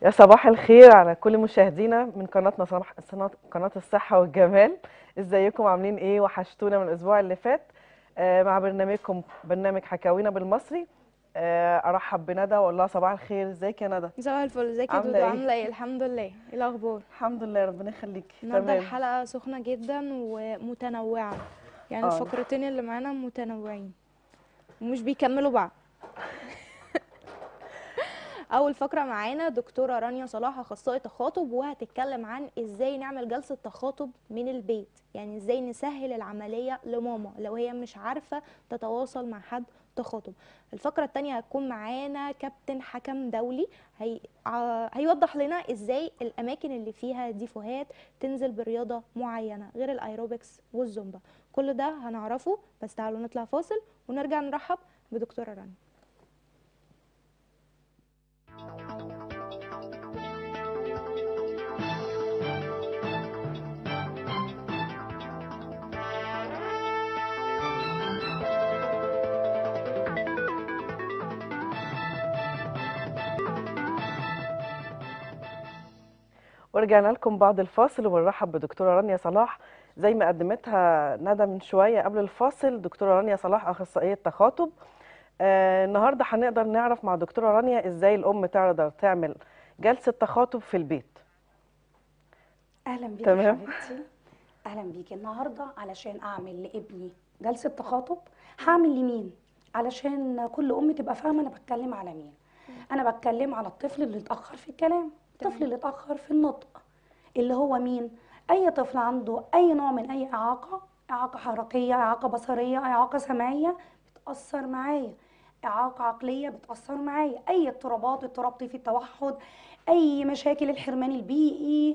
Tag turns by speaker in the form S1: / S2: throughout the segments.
S1: يا صباح الخير على كل مشاهدينا من قناتنا صباح صنا- قناة الصحة والجمال ازيكم عاملين ايه وحشتونا من الاسبوع اللي فات آه مع برنامجكم برنامج حكاوينا بالمصري آه ارحب بندى واقول لها صباح الخير ازيك يا ندى
S2: صباح الفل ازيك يا
S1: عاملة
S2: دودو
S1: ايه؟
S2: عامله ايه الحمد لله ايه الاخبار
S1: الحمد لله ربنا يخليكي
S2: النهارده
S1: تمام
S2: الحلقه سخنه جدا ومتنوعه يعني
S1: آه.
S2: الفقرتين اللي معانا متنوعين ومش بيكملوا بعض اول فقره معانا دكتوره رانيا صلاح اخصائي تخاطب وهتتكلم عن ازاي نعمل جلسه تخاطب من البيت يعني ازاي نسهل العمليه لماما لو هي مش عارفه تتواصل مع حد تخاطب الفقره التانية هتكون معانا كابتن حكم دولي هي... ع- هيوضح لنا ازاي الاماكن اللي فيها ديفوهات تنزل برياضه معينه غير الايروبكس والزومبا كل ده هنعرفه بس تعالوا نطلع فاصل ونرجع نرحب بدكتوره رانيا
S1: ورجعنا لكم بعد الفاصل وبنرحب بدكتوره رانيا صلاح زي ما قدمتها ندى من شويه قبل الفاصل دكتوره رانيا صلاح اخصائيه تخاطب آه النهارده هنقدر نعرف مع دكتوره رانيا ازاي الام تقدر تعمل جلسه تخاطب في البيت
S3: اهلا بيكي
S1: تمام.
S3: يا حبيبتي اهلا بيكي النهارده علشان اعمل لابني جلسه تخاطب هعمل لمين علشان كل ام تبقى فاهمه انا بتكلم على مين انا بتكلم على الطفل اللي اتاخر في الكلام الطفل اللي اتاخر في النطق اللي هو مين اي طفل عنده اي نوع من اي اعاقه اعاقه حركيه اعاقه بصريه اعاقه سمعيه بتاثر معايا اعاقه عقليه بتاثر معايا اي اضطرابات اضطراب طيف التوحد اي مشاكل الحرمان البيئي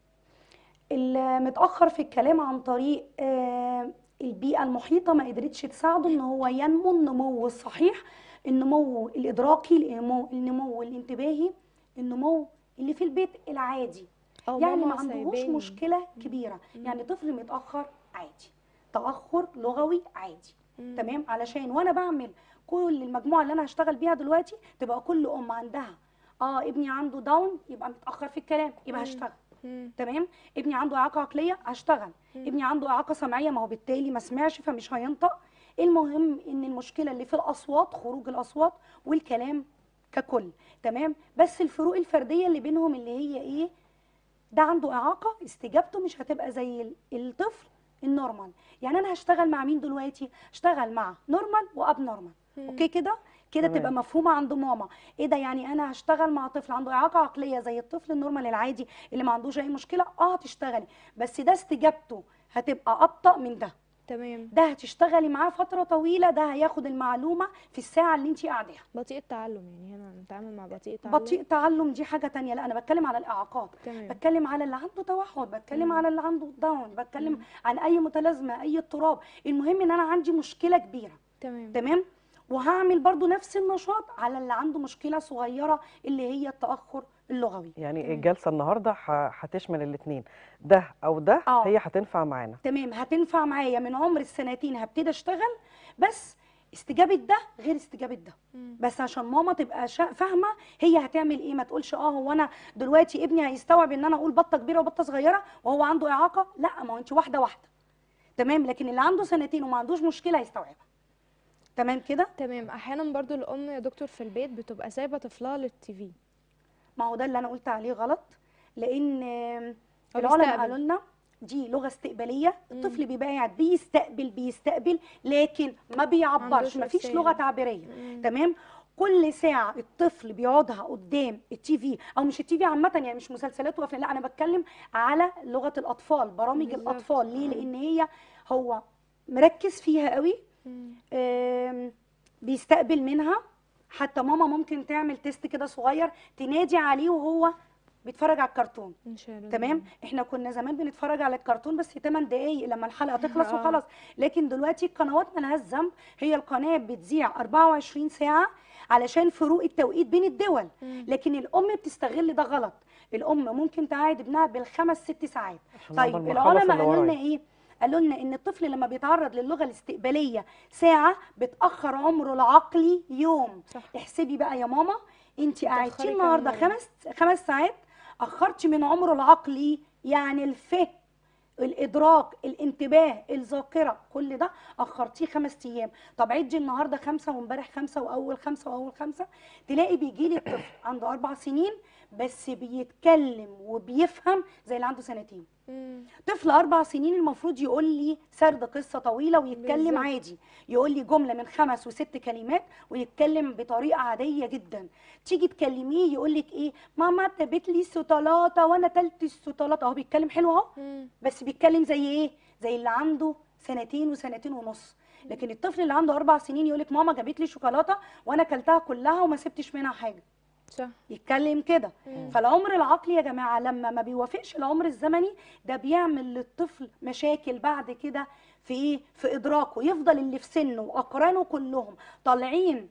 S3: المتأخر في الكلام عن طريق آه، البيئة المحيطة ما قدرتش تساعده ان هو ينمو النمو الصحيح النمو الإدراكي النمو, النمو الانتباهي النمو اللي في البيت العادي
S2: أو
S3: يعني
S2: ماما
S3: ما عندهوش
S2: سايباني.
S3: مشكلة كبيرة يعني طفل متأخر عادي تأخر لغوي عادي
S2: مم.
S3: تمام علشان وانا بعمل كل المجموعة اللي انا هشتغل بيها دلوقتي تبقى كل ام عندها اه ابني عنده داون يبقى متأخر في الكلام يبقى هشتغل
S2: مم.
S3: تمام ابني عنده اعاقه عقليه هشتغل ابني عنده اعاقه سمعيه ما هو بالتالي ما سمعش فمش هينطق المهم ان المشكله اللي في الاصوات خروج الاصوات والكلام ككل تمام بس الفروق الفرديه اللي بينهم اللي هي ايه ده عنده اعاقه استجابته مش هتبقى زي ال- الطفل النورمال يعني انا هشتغل مع مين دلوقتي هشتغل مع نورمال واب نورمال اوكي كده كده
S1: تمام.
S3: تبقى مفهومه عند ماما ايه ده يعني انا هشتغل مع طفل عنده اعاقه عقليه زي الطفل النورمال العادي اللي ما عندوش اي مشكله اه هتشتغلي بس ده استجابته هتبقى ابطا من ده
S2: تمام
S3: ده هتشتغلي معاه فتره طويله ده هياخد المعلومه في الساعه اللي انت قاعداها
S2: بطيء التعلم يعني هنا نتعامل مع بطيء التعلم
S3: بطيء تعلم دي حاجه تانية لا انا بتكلم على الاعاقات
S2: تمام
S3: بتكلم على اللي عنده توحد بتكلم
S2: مم.
S3: على اللي عنده داون بتكلم
S2: مم.
S3: عن اي متلازمه اي اضطراب المهم ان انا عندي مشكله كبيره
S2: تمام
S3: تمام وهعمل برضو نفس النشاط على اللي عنده مشكله صغيره اللي هي التاخر اللغوي
S1: يعني
S2: تمام.
S1: الجلسه النهارده ه- هتشمل الاثنين ده او ده
S3: آه.
S1: هي هتنفع معانا
S3: تمام هتنفع معايا من عمر السنتين هبتدي اشتغل بس استجابه ده غير استجابه ده
S2: مم.
S3: بس عشان ماما تبقى شا- فاهمه هي هتعمل ايه ما تقولش اه هو انا دلوقتي ابني هيستوعب ان انا اقول بطه كبيره وبطه صغيره وهو عنده اعاقه لا ما هو انت واحده واحده تمام لكن اللي عنده سنتين وما عندوش مشكله هيستوعبها تمام كده
S2: تمام احيانا برضو الام يا دكتور في البيت بتبقى سايبه طفلها للتي في
S3: ما هو ده اللي انا قلت عليه غلط لان آم،
S2: هو
S3: العلماء
S2: بيستقبل.
S3: قالوا لنا دي لغه استقباليه الطفل بيبقى قاعد بيستقبل بيستقبل لكن ما بيعبرش
S2: عندوش
S3: ما فيش
S2: رسالة.
S3: لغه تعبيريه
S2: مم.
S3: تمام كل ساعه الطفل بيقعدها قدام التي في او مش التي في عامه يعني مش مسلسلات وافلام لا انا بتكلم على لغه الاطفال برامج
S2: بالظبط.
S3: الاطفال ليه لان هي هو مركز فيها قوي
S2: مم.
S3: آم، بيستقبل منها حتى ماما ممكن تعمل تيست كده صغير تنادي عليه وهو بيتفرج على الكرتون
S2: ان شاء الله
S3: تمام احنا كنا زمان بنتفرج على الكرتون بس 8 دقايق لما الحلقه تخلص
S2: آه.
S3: وخلاص لكن دلوقتي القنوات ملهاش ذنب هي القناه بتذيع 24 ساعه علشان فروق التوقيت بين الدول
S2: مم.
S3: لكن الام بتستغل ده غلط الام ممكن تقعد ابنها بالخمس ست ساعات
S1: عشان
S3: طيب
S1: عقبال ما أخلص
S3: العلماء
S1: اللي
S3: قالوا لنا
S1: ورايا.
S3: ايه قالوا لنا ان الطفل لما بيتعرض للغه الاستقباليه ساعه بتاخر عمره العقلي يوم
S2: صح.
S3: احسبي بقى يا ماما انت قعدتي
S2: بتأخري كام
S3: النهارده
S2: يوم؟
S3: خمس خمس ساعات اخرتي من عمره العقلي يعني الفهم الادراك الانتباه الذاكره كل ده اخرتيه خمس ايام طب عدي النهارده خمسه وامبارح خمسه واول خمسه واول خمسه تلاقي بيجي لي الطفل عنده اربع سنين بس بيتكلم وبيفهم زي اللي عنده سنتين
S2: مم.
S3: طفل اربع سنين المفروض يقول لي سرد قصه طويله ويتكلم
S2: بالظبط.
S3: عادي يقول لي جمله من خمس وست كلمات ويتكلم بطريقه عاديه جدا تيجي تكلميه يقول لك ايه ماما جابت لي الشوكولاته وانا تلت الشوكولاته اهو بيتكلم حلو اهو
S2: مم.
S3: بس بيتكلم زي ايه زي اللي عنده سنتين وسنتين ونص لكن الطفل اللي عنده اربع سنين يقول لك ماما جابت لي شوكولاته وانا اكلتها كلها وما سبتش منها حاجه
S2: صح
S3: يتكلم كده
S2: مم.
S3: فالعمر العقلي يا جماعه لما ما بيوافقش العمر الزمني ده بيعمل للطفل مشاكل بعد كده في ايه في ادراكه يفضل اللي في سنه واقرانه كلهم طالعين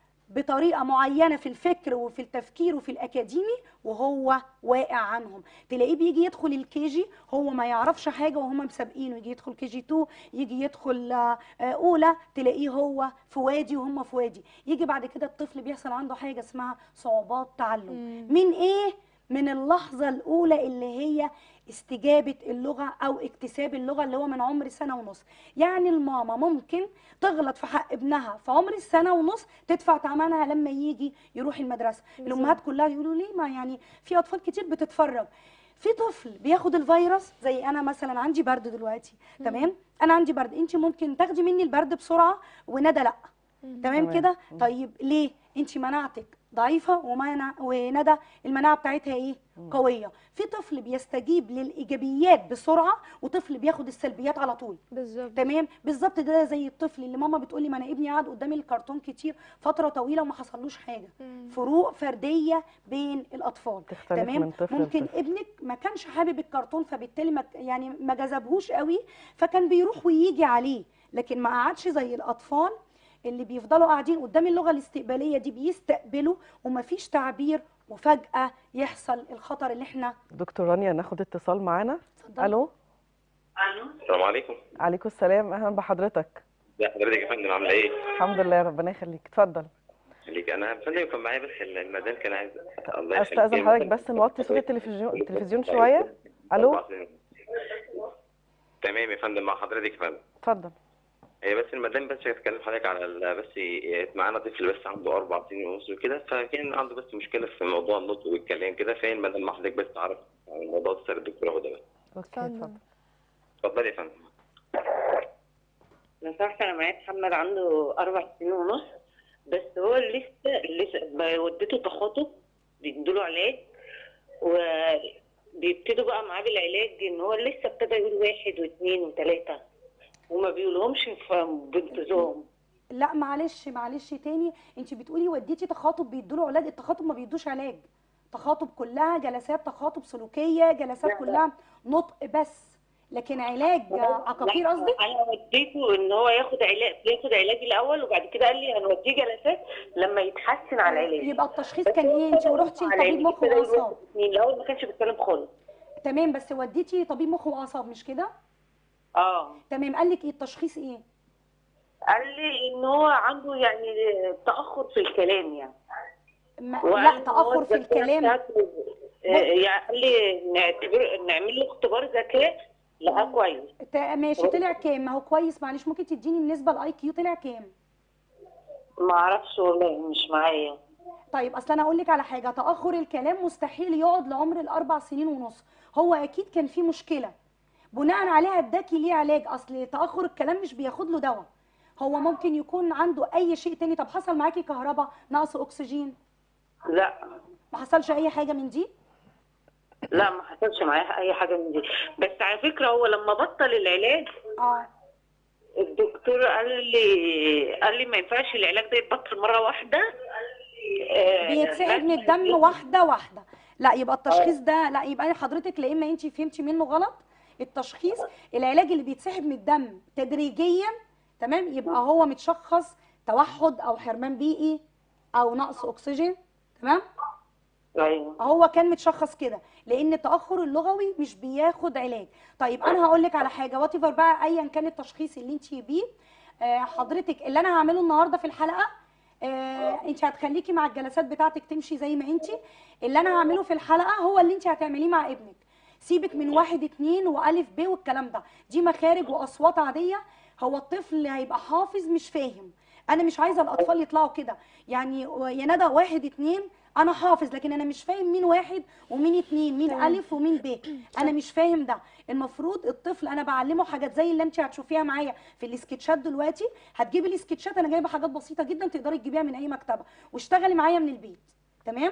S3: بطريقه معينه في الفكر وفي التفكير وفي الاكاديمي وهو واقع عنهم تلاقيه بيجي يدخل الكيجي هو ما يعرفش حاجه وهم مسابقينه يجي يدخل كيجي 2 يجي يدخل آه، آه، اولى تلاقيه هو في وادي وهم في وادي يجي بعد كده الطفل بيحصل عنده حاجه اسمها صعوبات تعلم
S2: مم.
S3: من ايه من اللحظه الاولى اللي هي استجابه اللغه او اكتساب اللغه اللي هو من عمر سنه ونص يعني الماما ممكن تغلط في حق ابنها في عمر السنه ونص تدفع ثمنها لما يجي يروح المدرسه
S2: بالظبط.
S3: الامهات كلها يقولوا ليه ما يعني في اطفال كتير بتتفرج في طفل بياخد الفيروس زي انا مثلا عندي برد دلوقتي تمام انا عندي برد انت ممكن تاخدي مني البرد بسرعه وندى لا
S2: مم.
S3: تمام
S1: تمام.
S3: كده
S1: مم.
S3: طيب ليه انت مناعتك ضعيفه ومنع وندى المناعه بتاعتها ايه قويه في طفل بيستجيب للايجابيات بسرعه وطفل بياخد السلبيات على طول
S2: بالظبط
S3: تمام بالظبط ده زي الطفل اللي ماما بتقولي ما انا ابني قعد قدام الكرتون كتير فتره طويله وما حصلوش حاجه
S2: مم.
S3: فروق فرديه بين الاطفال
S1: تختلف
S3: تمام
S1: من طفل
S3: ممكن
S1: لطفل.
S3: ابنك ما كانش حابب الكرتون فبالتالي ما يعني ما جذبهوش قوي فكان بيروح ويجي عليه لكن ما قعدش زي الاطفال اللي بيفضلوا قاعدين قدام اللغه الاستقباليه دي بيستقبلوا ومفيش تعبير وفجاه يحصل الخطر اللي احنا
S1: دكتور رانيا ناخد اتصال معانا
S3: اتفضلي.
S1: الو
S4: السلام عليكم
S1: عليكم السلام اهلا بحضرتك
S4: ازي حضرتك يا فندم عامله ايه؟
S1: الحمد لله ربنا يخليك اتفضل
S4: خليك انا يا فندم كان معايا بس المدام كان عايز الله
S1: استاذن
S4: يخليك.
S1: حضرتك بس نوطي صوت التلفزيون التلفزيون شويه الو
S4: تمام يا فندم مع حضرتك يا فندم
S1: اتفضل
S4: هي بس المدام بس هتكلم حضرتك على ال- بس معانا طفل بس عنده اربع سنين ونص وكده فكان عنده بس مشكله في موضوع النطق والكلام كده فين المدام ما حضرتك بس تعرف عن الموضوع ده سر الدكتور هدى بس
S1: اوكي
S2: اتفضل.
S1: اتفضل
S4: اتفضلي يا فندم
S5: لو سمحت انا معايا محمد عنده اربع سنين ونص بس هو لسه لسه ما وديته تخاطب بيدوله علاج وبيبتدوا بقى معاه بالعلاج ان هو لسه ابتدى يقول واحد واثنين وثلاثه وما بيقولهمش ف- بانتظام
S3: لا معلش معلش تاني انت بتقولي وديتي تخاطب بيدوا علاج التخاطب ما بيدوش علاج تخاطب كلها جلسات تخاطب سلوكيه جلسات
S5: لا، لا.
S3: كلها نطق بس لكن علاج عقاقير
S5: لا،
S3: قصدك
S5: انا وديته ان هو ياخد علاج ياخد علاج الاول وبعد كده قال لي هنوديه جلسات لما يتحسن على العلاج
S3: يبقى التشخيص
S5: بس
S3: كان
S5: هو
S3: ايه انت
S5: ابتدى
S3: ورحتي
S5: يروح على
S3: لطبيب
S5: العلاج،
S3: مخ
S5: ابتدى يروح
S3: واعصاب
S5: الاثنين. الاول ما كانش بيتكلم خالص
S3: تمام بس وديتي طبيب مخ واعصاب مش كده
S5: اه
S3: تمام قال لك ايه التشخيص ايه
S5: قال لي ان هو عنده يعني تاخر في الكلام يعني
S3: ما
S5: وقال
S3: لا
S5: إن هو
S3: تاخر في
S5: الذاكرة
S3: الكلام
S5: بتاعته- آه، يعني قال لي نعتبر نعمل له اختبار ذكاء لقاه كويس
S3: تا- ماشي طلع كام ما هو كويس معلش ممكن تديني النسبه الاي كيو طلع كام
S5: ما اعرفش والله مش معايا
S3: طيب اصل انا اقول لك على حاجه تاخر الكلام مستحيل يقعد لعمر الاربع سنين ونص هو اكيد كان في مشكله بناء عليها اداكي ليه علاج اصل تاخر الكلام مش بياخد له دواء هو ممكن يكون عنده اي شيء تاني طب حصل معاكي كهرباء نقص اكسجين
S5: لا
S3: ما حصلش اي حاجه من دي
S5: لا ما حصلش معايا اي حاجه من دي بس على فكره هو لما بطل العلاج
S3: اه
S5: الدكتور قال لي قال لي ما ينفعش العلاج ده يتبطل مره واحده آه،
S3: بيتسحب من الدم واحده واحده لا يبقى التشخيص ده لا يبقى حضرتك لا اما انت فهمتي منه غلط التشخيص العلاج اللي بيتسحب من الدم تدريجيا تمام يبقى هو متشخص توحد او حرمان بيئي او نقص اكسجين تمام
S5: ايوه
S3: هو كان متشخص كده لان التاخر اللغوي مش بياخد علاج طيب انا هقول لك على حاجه وات بقى ايا كان التشخيص اللي انت بيه آه، حضرتك اللي انا هعمله النهارده في الحلقه آه، انت هتخليكي مع الجلسات بتاعتك تمشي زي ما انت اللي انا هعمله في الحلقه هو اللي انت هتعمليه مع ابنك سيبك من واحد اتنين والف ب والكلام ده دي مخارج واصوات عاديه هو الطفل هيبقى حافظ مش فاهم انا مش عايزه الاطفال يطلعوا كده يعني يا ندى واحد اتنين انا حافظ لكن انا مش فاهم مين واحد ومين اتنين مين
S2: تمام.
S3: الف ومين ب انا مش فاهم ده المفروض الطفل انا بعلمه حاجات زي اللي انت هتشوفيها معايا في السكتشات دلوقتي هتجيبي السكتشات انا جايبه حاجات بسيطه جدا تقدري تجيبيها من اي مكتبه واشتغلي معايا من البيت تمام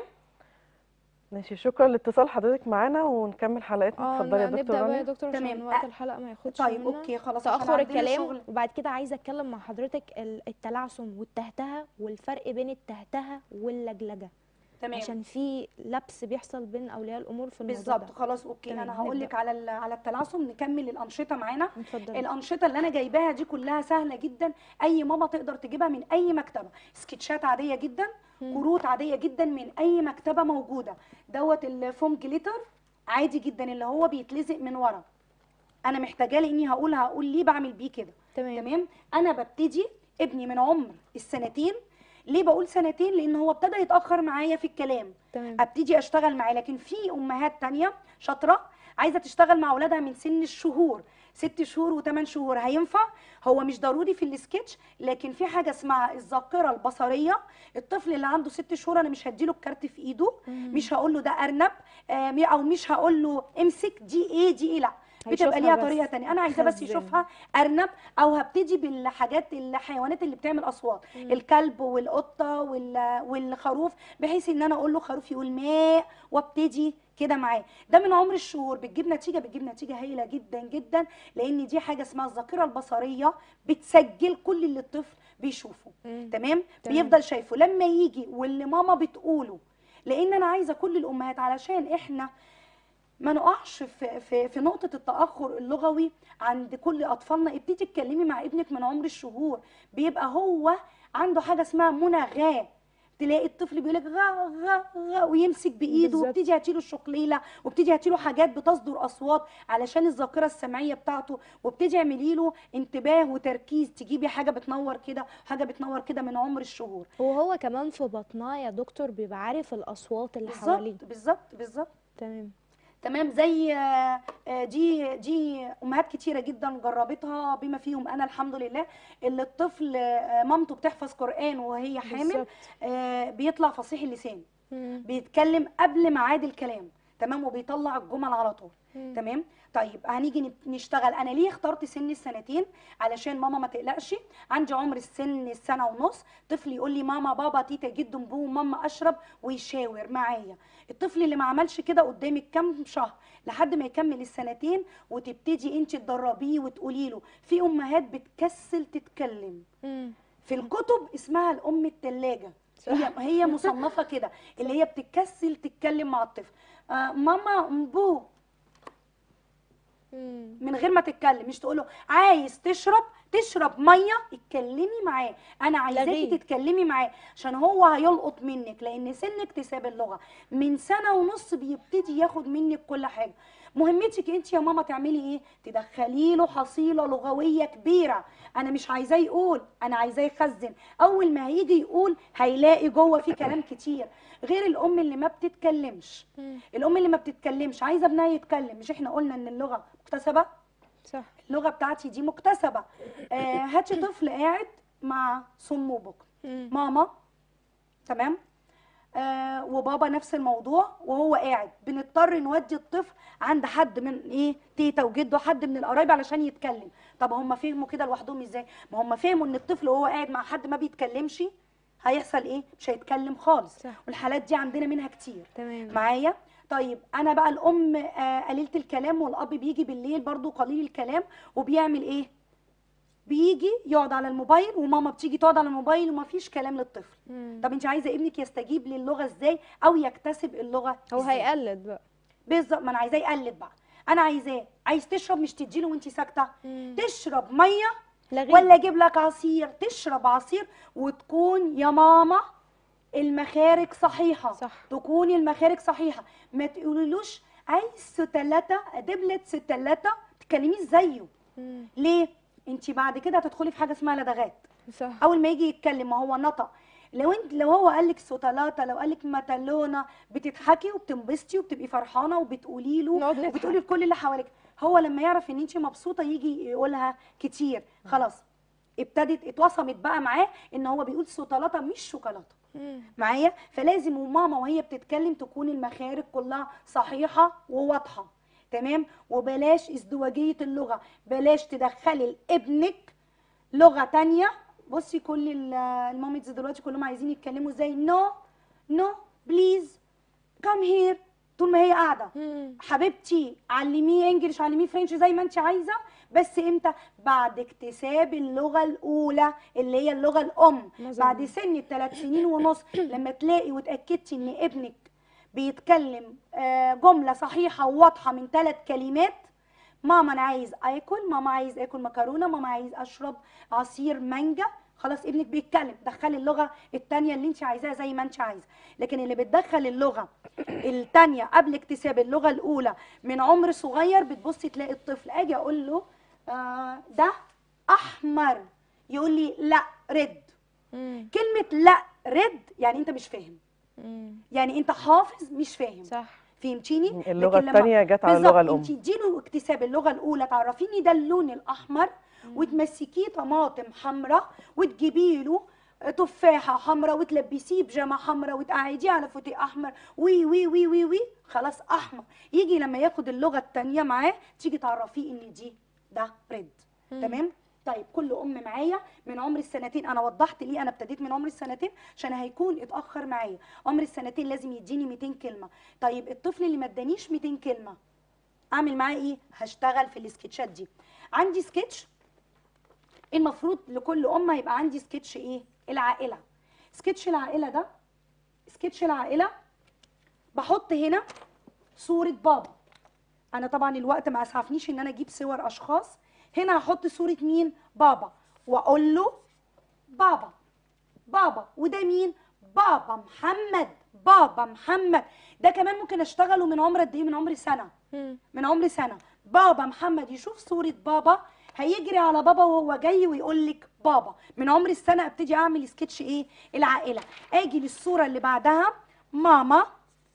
S1: ماشي شكرا لاتصال حضرتك معانا ونكمل حلقتنا
S2: اه
S1: اتفضلي يا
S2: نبدا
S1: دكتور
S2: بقى يا
S1: رانيا
S2: دكتور عشان
S3: تمام.
S2: وقت
S3: أ-
S2: الحلقه ما ياخدش
S3: طيب
S2: منا.
S3: اوكي خلاص عشان
S2: تاخر
S3: عندنا
S2: الكلام
S3: شغل.
S2: وبعد كده عايزه اتكلم مع حضرتك ال- التلعثم والتهتهه والفرق بين التهتهه واللجلجه
S3: تمام
S2: عشان في لبس بيحصل بين اولياء الامور في الموضوع
S3: بالظبط
S2: ده
S3: خلاص اوكي
S2: تمام،
S3: انا هقول لك
S2: نبدأ.
S3: على ال- على التلعثم نكمل الانشطه معانا
S2: اتفضلي
S3: الانشطه اللي انا جايباها دي كلها سهله جدا اي ماما تقدر تجيبها من اي مكتبه سكتشات عاديه جدا
S2: مم.
S3: كروت عاديه جدا من اي مكتبه موجوده دوت الفوم جليتر عادي جدا اللي هو بيتلزق من ورا انا محتاجاه لاني هقول هقول ليه بعمل بيه كده
S2: تمام
S3: تمام انا ببتدي ابني من عمر السنتين ليه بقول سنتين لان هو ابتدى يتاخر معايا في الكلام
S2: تمام
S3: ابتدي اشتغل معاه لكن في امهات تانية شاطره عايزه تشتغل مع اولادها من سن الشهور ست شهور وثمان شهور هينفع هو مش ضروري في السكتش لكن في حاجه اسمها الذاكره البصريه الطفل اللي عنده ست شهور انا مش هديله الكارت في ايده
S2: مم.
S3: مش هقول له ده ارنب آه، مي- او مش هقول له امسك دي ايه دي ايه لا
S2: هيشوفها
S3: بتبقى ليها
S2: بس.
S3: طريقه تانية انا عايزاه بس
S2: تخزن.
S3: يشوفها ارنب او هبتدي بالحاجات الحيوانات اللي بتعمل اصوات
S2: مم.
S3: الكلب والقطه وال- والخروف بحيث ان انا اقول له خروف يقول ماء وابتدي كده معاه ده من عمر الشهور بتجيب نتيجه بتجيب نتيجه هايله جدا جدا لان دي حاجه اسمها الذاكره البصريه بتسجل كل اللي الطفل بيشوفه
S2: مم.
S3: تمام
S2: تمام.
S3: بيفضل شايفه لما يجي واللي ماما بتقوله لان انا عايزه كل الامهات علشان احنا ما نقعش في في في نقطه التاخر اللغوي عند كل اطفالنا ابتدي اتكلمي مع ابنك من عمر الشهور بيبقى هو عنده حاجه اسمها مناغاه تلاقي الطفل بيقول لك غا غا غا ويمسك بايده
S2: بالظبط.
S3: وابتدي هاتيله الشقليله وابتدي هاتيله حاجات بتصدر اصوات علشان الذاكره السمعيه بتاعته وابتدي اعملي له انتباه وتركيز تجيبي حاجه بتنور كده حاجه بتنور كده من عمر الشهور
S2: وهو كمان في بطنها يا دكتور بيبقى عارف الاصوات اللي حواليه
S3: بالظبط بالظبط بالظبط
S2: تمام
S3: تمام زي آه، آه، دي دي امهات كتيره جدا جربتها بما فيهم انا الحمد لله اللي الطفل آه، مامته بتحفظ قران وهي حامل
S2: بالظبط.
S3: آه، بيطلع فصيح اللسان
S2: مم.
S3: بيتكلم قبل ميعاد الكلام تمام وبيطلع الجمل على طول
S2: مم.
S3: تمام طيب هنيجي نب- نشتغل انا ليه اخترت سن السنتين علشان ماما ما تقلقش عندي عمر السن السنه ونص طفل يقول لي ماما بابا تيتا جد بو ماما اشرب ويشاور معايا الطفل اللي ما عملش كده قدامك كام شهر لحد ما يكمل السنتين وتبتدي انت تدربيه وتقولي له في امهات بتكسل تتكلم
S2: مم.
S3: في الكتب اسمها الام التلاجة
S2: صح.
S3: هي هي مصنفه كده اللي هي بتكسل تتكلم مع الطفل آه ماما بو
S2: مم.
S3: من غير ما تتكلم مش تقول له عايز تشرب تشرب ميه اتكلمي معاه انا عايزاكي
S2: لغيه.
S3: تتكلمي معاه عشان هو هيلقط منك لان سن اكتساب اللغه من سنه ونص بيبتدي ياخد منك كل حاجه مهمتك انت يا ماما تعملي ايه تدخلي له حصيله لغويه كبيره انا مش عايزاه يقول انا عايزاه يخزن اول ما هيجي يقول هيلاقي جوه في كلام كتير غير الام اللي ما بتتكلمش
S2: مم.
S3: الام اللي ما بتتكلمش عايزه ابنها يتكلم مش احنا قلنا ان اللغه مكتسبه
S2: صح
S3: اللغه بتاعتي دي مكتسبه آه هاتي طفل قاعد مع صم وبكم
S2: مم.
S3: ماما تمام آه وبابا نفس الموضوع وهو قاعد بنضطر نودي الطفل عند حد من ايه تيتا وجده حد من القرايب علشان يتكلم طب هم فهموا كده لوحدهم ازاي ما هم فهموا ان الطفل وهو قاعد مع حد ما بيتكلمش هيحصل ايه مش هيتكلم خالص
S2: صح.
S3: والحالات دي عندنا منها كتير
S2: تمام
S3: معايا طيب انا بقى الام آه، قليله الكلام والاب بيجي بالليل برضو قليل الكلام وبيعمل ايه بيجي يقعد على الموبايل وماما بتيجي تقعد على الموبايل ومفيش كلام للطفل
S2: مم.
S3: طب انت عايزه ابنك يستجيب للغه ازاي او يكتسب اللغه
S2: هو
S3: ازاي
S2: هيقلد بقى
S3: بالظبط ما انا عايزاه يقلد بقى انا عايزاه عايز تشرب مش تديله وانت ساكته
S2: مم.
S3: تشرب ميه
S2: لغيه
S3: ولا اجيب لك عصير تشرب عصير وتكون يا ماما المخارج صحيحه
S2: صح
S3: تكون المخارج صحيحه ما تقولولوش عايز ستلاته دبلت ستلاته تكلميه زيه
S2: مم.
S3: ليه انت بعد كده هتدخلي في حاجه اسمها لدغات
S2: صح
S3: اول ما يجي يتكلم ما هو نطق لو انت لو هو قال لك سوتالاتا لو قال لك ماتالونا بتضحكي وبتنبسطي وبتبقي فرحانه وبتقولي له
S2: نقعد نضحك.
S3: وبتقولي لكل اللي حواليك هو لما يعرف ان انت مبسوطه يجي يقولها كتير خلاص ابتدت اتوصمت بقى معاه ان هو بيقول سوتالاتا مش شوكولاته
S2: مم.
S3: معايا فلازم وماما وهي بتتكلم تكون المخارج كلها صحيحه وواضحه تمام وبلاش ازدواجيه اللغه بلاش تدخلي لابنك لغه تانية بصي كل ال- الماميز دلوقتي كلهم عايزين يتكلموا ازاي نو نو بليز كام هير طول ما هي قاعده
S2: مم.
S3: حبيبتي علميه انجليش علميه فرنش زي ما انت عايزه بس امتى بعد اكتساب اللغه الاولى اللي هي اللغه الام
S2: مظبوط.
S3: بعد سن الثلاث سنين ونص لما تلاقي وتاكدتي ان ابنك بيتكلم آه، جمله صحيحه وواضحه من ثلاث كلمات ماما انا عايز اكل ماما عايز اكل مكرونه ماما عايز اشرب عصير مانجا خلاص ابنك بيتكلم دخلي اللغه الثانيه اللي انت عايزاها زي ما انت عايزه لكن اللي بتدخل اللغه الثانيه قبل اكتساب اللغه الاولى من عمر صغير بتبصي تلاقي الطفل اجي اقول له آه ده احمر يقول لي لا رد
S2: مم.
S3: كلمه لا رد يعني انت مش فاهم
S2: مم.
S3: يعني انت حافظ مش فاهم
S2: صح
S3: فهمتيني
S1: اللغة
S3: لكن لما-
S1: التانية جت على اللغة الأم
S3: انت اديله اكتساب اللغه الاولى تعرفيني ده اللون الاحمر وتمسكيه طماطم حمراء وتجيبي له تفاحه حمراء وتلبسيه بيجامه حمراء وتقعديه على فوتيه احمر وي وي وي وي وي خلاص احمر يجي لما ياخد اللغه الثانيه معاه تيجي تعرفيه ان دي ده ريد تمام طيب كل ام معايا من عمر السنتين انا وضحت ليه انا ابتديت من عمر السنتين عشان هيكون اتاخر معايا عمر السنتين لازم يديني 200 كلمه طيب الطفل اللي ما ادانيش 200 كلمه اعمل معاه ايه هشتغل في السكتشات دي عندي سكتش المفروض لكل ام يبقى عندي سكتش ايه العائله سكتش العائله ده سكتش العائله بحط هنا صوره بابا انا طبعا الوقت ما اسعفنيش ان انا اجيب صور اشخاص هنا هحط صوره مين بابا واقول له بابا بابا وده مين بابا محمد بابا محمد ده كمان ممكن اشتغله من عمر قد ايه من عمر سنه
S2: مم.
S3: من عمر سنه بابا محمد يشوف صوره بابا هيجري على بابا وهو جاي ويقول لك بابا من عمر السنه ابتدي اعمل سكتش ايه العائله اجي للصوره اللي بعدها ماما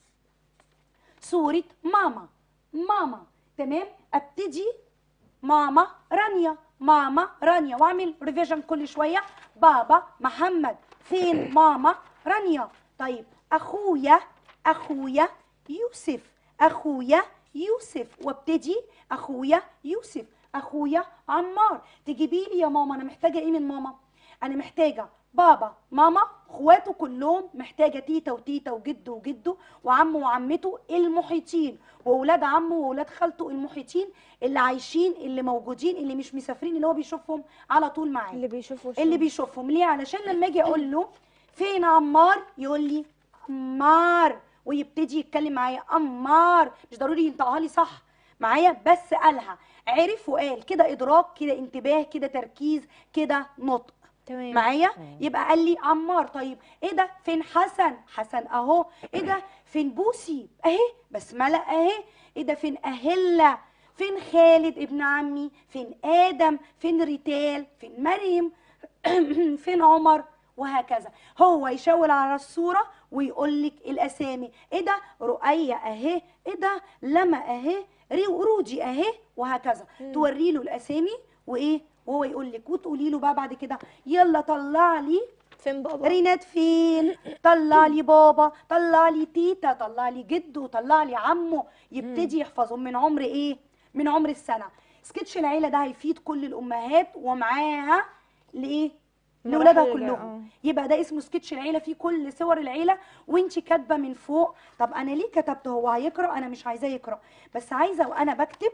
S3: صوره ماما ماما تمام ابتدي ماما رانيا ماما رانيا واعمل ريفيجن كل شويه بابا محمد فين ماما رانيا طيب اخويا اخويا يوسف اخويا يوسف وابتدي اخويا يوسف اخويا عمار تجيبي لي يا ماما انا محتاجه ايه من ماما انا محتاجه بابا ماما اخواته كلهم محتاجه تيتا وتيتا وجده وجده وعمه وعمته المحيطين واولاد عمه واولاد خالته المحيطين اللي عايشين اللي موجودين اللي مش مسافرين اللي هو بيشوفهم على طول معاه
S2: اللي بيشوفوا
S3: اللي بيشوفهم ليه علشان لما اجي اقول له فين عمار يقول لي عمار ويبتدي يتكلم معايا عمار مش ضروري ينطقها لي صح معايا بس قالها عرف وقال كده ادراك كده انتباه كده تركيز كده نطق
S2: تمام
S3: معايا يبقى قال لي عمار طيب ايه ده فين حسن حسن اهو ايه ده فين بوسي اهي بسمله اهي ايه ده فين اهله فين خالد ابن عمي فين ادم فين ريتال فين مريم فين عمر وهكذا هو يشاور على الصوره ويقول لك الاسامي ايه ده رؤية اهي ايه ده لما اهي ري- رودي اهي وهكذا توري له الاسامي وايه وهو يقول لك وتقولي له بقى بعد كده يلا طلع لي
S2: فين بابا
S3: رينات فين طلع لي بابا طلع لي تيتا طلع لي جده طلع لي عمه يبتدي يحفظهم من عمر ايه من عمر السنه سكتش العيله ده هيفيد كل الامهات ومعاها لايه لاولادها
S2: مراحل
S3: كلهم
S2: اه.
S3: يبقى ده اسمه سكتش العيله فيه كل صور العيله وانت كاتبه من فوق طب انا ليه كتبت هو هيقرا انا مش عايزاه يقرا بس عايزه وانا بكتب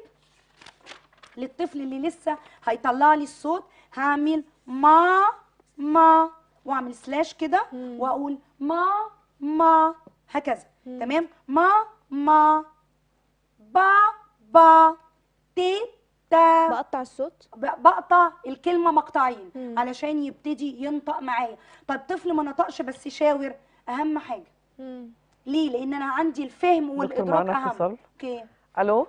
S3: للطفل اللي لسه هيطلع لي الصوت هعمل ما ما واعمل سلاش كده واقول ما ما هكذا تمام ما ما با با تي تا
S2: بقطع الصوت
S3: ب- بقطع الكلمه مقطعين
S2: مم.
S3: علشان يبتدي ينطق معايا طب طفل ما نطقش بس شاور اهم حاجه
S2: مم.
S3: ليه لان انا عندي الفهم
S1: دكتور
S3: والادراك
S1: معانا
S3: اهم
S1: اتصال
S3: اوكي
S1: الو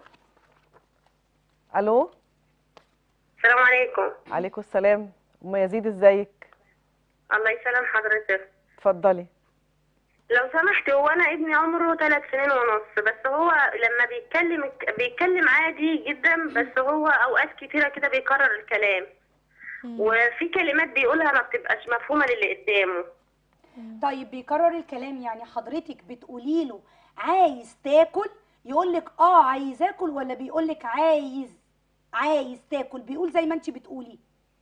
S1: الو
S6: السلام عليكم
S1: عليكم السلام ام يزيد ازيك
S6: الله يسلم حضرتك
S1: اتفضلي
S6: لو سمحت هو انا ابني عمره ثلاث سنين ونص بس هو لما بيتكلم بيتكلم عادي جدا بس هو اوقات كتيره كده بيكرر الكلام وفي كلمات بيقولها ما بتبقاش مفهومه للي قدامه
S3: طيب بيكرر الكلام يعني حضرتك بتقولي له عايز تاكل يقول لك اه عايز اكل ولا بيقول لك عايز عايز تاكل بيقول زي ما انت بتقولي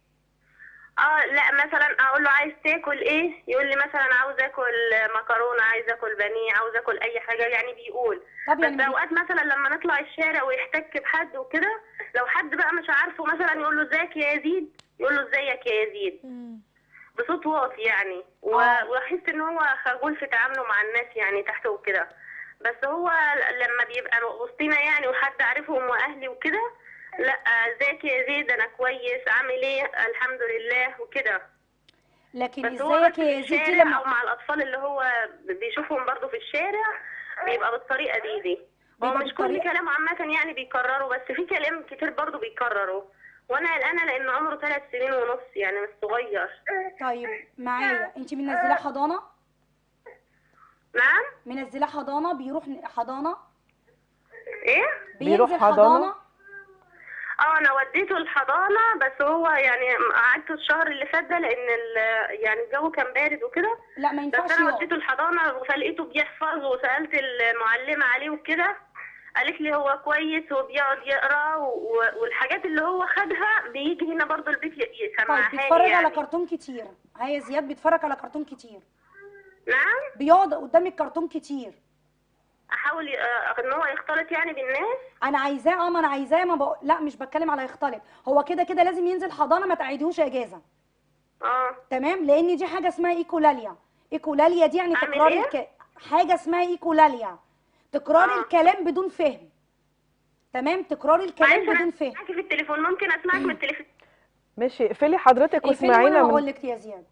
S6: اه لا مثلا اقول له عايز تاكل ايه يقول لي مثلا عاوز اكل مكرونه عايز اكل بانيه عاوز اكل اي حاجه يعني بيقول
S3: طب
S6: بس
S3: يعني بي-
S6: اوقات مثلا لما نطلع الشارع ويحتك بحد وكده لو حد بقى مش عارفه مثلا يقول له ازيك يا يزيد يقول له ازيك يا يزيد
S2: مم.
S6: بصوت واطي يعني و-
S3: آه.
S6: واحس ان هو خجول في تعامله مع الناس يعني تحته وكده بس هو ل- لما بيبقى وسطينا يعني وحد عارفهم واهلي وكده لا ازيك يا زيد انا كويس عامل ايه الحمد لله وكده
S3: لكن
S6: بس هو بس
S3: ازيك
S6: في
S3: يا يزيد دي
S6: الشارع او
S3: لما
S6: مع الاطفال اللي هو بيشوفهم برضو في الشارع بيبقى بالطريقه دي دي هو
S3: بيبقى
S6: مش كل
S3: بالطريقة-
S6: كلام عامه يعني بيكرره بس في كلام كتير برضو بيكرره وانا قلقانه لان عمره ثلاث سنين ونص يعني مش صغير
S3: طيب معايا انت منزلاه حضانه
S6: نعم
S3: منزلاه حضانه بيروح حضانه
S6: ايه
S1: بيروح
S3: بينزل
S1: حضانة؟
S6: اه انا وديته الحضانه بس هو يعني قعدته الشهر اللي فات ده لان ال- يعني الجو كان بارد وكده
S3: لا ما
S6: بس
S3: ينفعش
S6: انا
S3: يقعد
S6: وديته الحضانه فلقيته بيحفظ وسالت المعلمه عليه وكده قالت لي هو كويس وبيقعد يقرا و- والحاجات اللي هو خدها بيجي هنا برضو البيت ي-
S3: طيب
S6: يسمعها لي
S3: بيتفرج على
S6: يعني
S3: كرتون كتير هيا زياد بيتفرج على كرتون كتير
S6: نعم
S3: بيقعد قدام الكرتون كتير
S6: احاول ي- آه، ان هو يختلط يعني بالناس
S3: انا عايزاه اه ما انا عايزاه ما بق... لا مش بتكلم على يختلط هو كده كده لازم ينزل حضانه ما تقعديهوش اجازه
S6: اه
S3: تمام لان دي حاجه اسمها ايكولاليا ايكولاليا دي يعني
S6: أعمل
S3: تكرار
S6: إيه؟
S3: الك... حاجه اسمها ايكولاليا تكرار
S6: آه.
S3: الكلام بدون فهم تمام تكرار الكلام
S6: معلش
S3: بدون
S6: انا
S3: فهم
S6: معاكي في التليفون ممكن اسمعك من التليفون
S1: ماشي اقفلي حضرتك واسمعينا
S3: اقول
S1: من
S3: لك يا زياد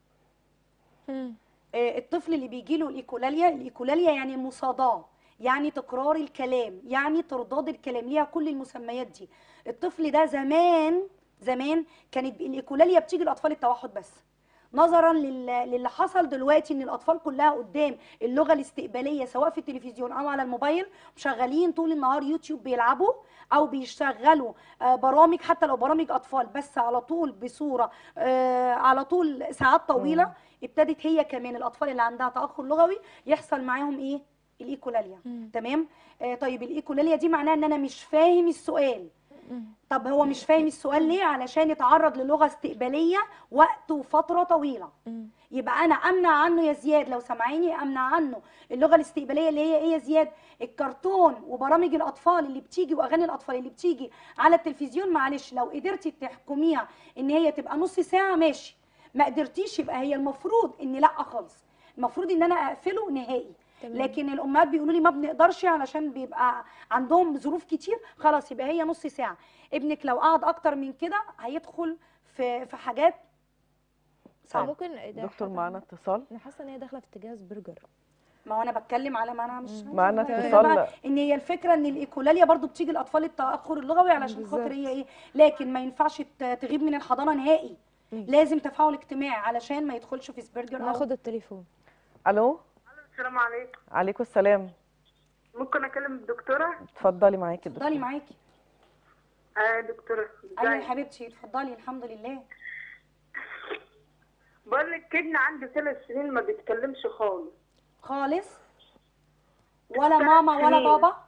S2: مم.
S3: آه، الطفل اللي بيجي له الايكولاليا الايكولاليا يعني مصاداه يعني تكرار الكلام يعني ترداد الكلام ليها كل المسميات دي الطفل ده زمان زمان كانت الايكولاليا بتيجي لاطفال التوحد بس نظرا لل- للي حصل دلوقتي ان الاطفال كلها قدام اللغه الاستقباليه سواء في التلفزيون او على الموبايل شغالين طول النهار يوتيوب بيلعبوا او بيشغلوا آه، برامج حتى لو برامج اطفال بس على طول بصوره آه، على طول ساعات طويله ابتدت هي كمان الاطفال اللي عندها تاخر لغوي يحصل معاهم ايه الايكولاليا
S2: مم.
S3: تمام آه طيب الايكولاليا دي معناها ان انا مش فاهم السؤال
S2: مم.
S3: طب هو مش فاهم السؤال ليه علشان يتعرض للغه استقباليه وقت وفتره طويله
S2: مم.
S3: يبقى انا امنع عنه يا زياد لو سامعيني امنع عنه اللغه الاستقباليه اللي هي ايه يا زياد الكرتون وبرامج الاطفال اللي بتيجي واغاني الاطفال اللي بتيجي على التلفزيون معلش لو قدرتي تحكميها ان هي تبقى نص ساعه ماشي ما قدرتيش يبقى هي المفروض ان لا خالص المفروض ان انا اقفله نهائي
S2: تمام.
S3: لكن الامهات بيقولوا لي ما بنقدرش علشان بيبقى عندهم ظروف كتير خلاص يبقى هي نص ساعه ابنك لو قعد اكتر من كده هيدخل في في حاجات صعبه
S2: ممكن ده
S1: دكتور
S2: حاجة-
S1: معانا اتصال
S2: انا حاسه ان هي داخله في اتجاه برجر
S3: ما هو انا بتكلم على ما انا مش
S1: معانا
S3: عايزة
S1: اتصال.
S3: بقى ان هي الفكره ان الايكولاليا برضو بتيجي لاطفال التاخر اللغوي علشان
S2: بالظبط.
S3: خاطر هي ايه لكن ما ينفعش ت- تغيب من الحضانه نهائي
S2: مم.
S3: لازم تفاعل اجتماعي علشان ما يدخلش في سبرجر او
S2: ناخد التليفون
S1: الو
S5: السلام عليكم
S1: عليكم السلام
S5: ممكن اكلم الدكتوره
S1: اتفضلي معاكي
S3: اتفضلي
S1: الدكتور
S3: معاكي
S5: اه دكتوره
S3: ايوه يا
S5: ازيك
S3: حبيبتي اتفضلي الحمد لله
S5: بقول لك ابني عنده ثلاث سنين ما بيتكلمش خالص
S3: خالص ولا
S5: ثلاث
S3: ماما ولا
S5: سنين.
S3: بابا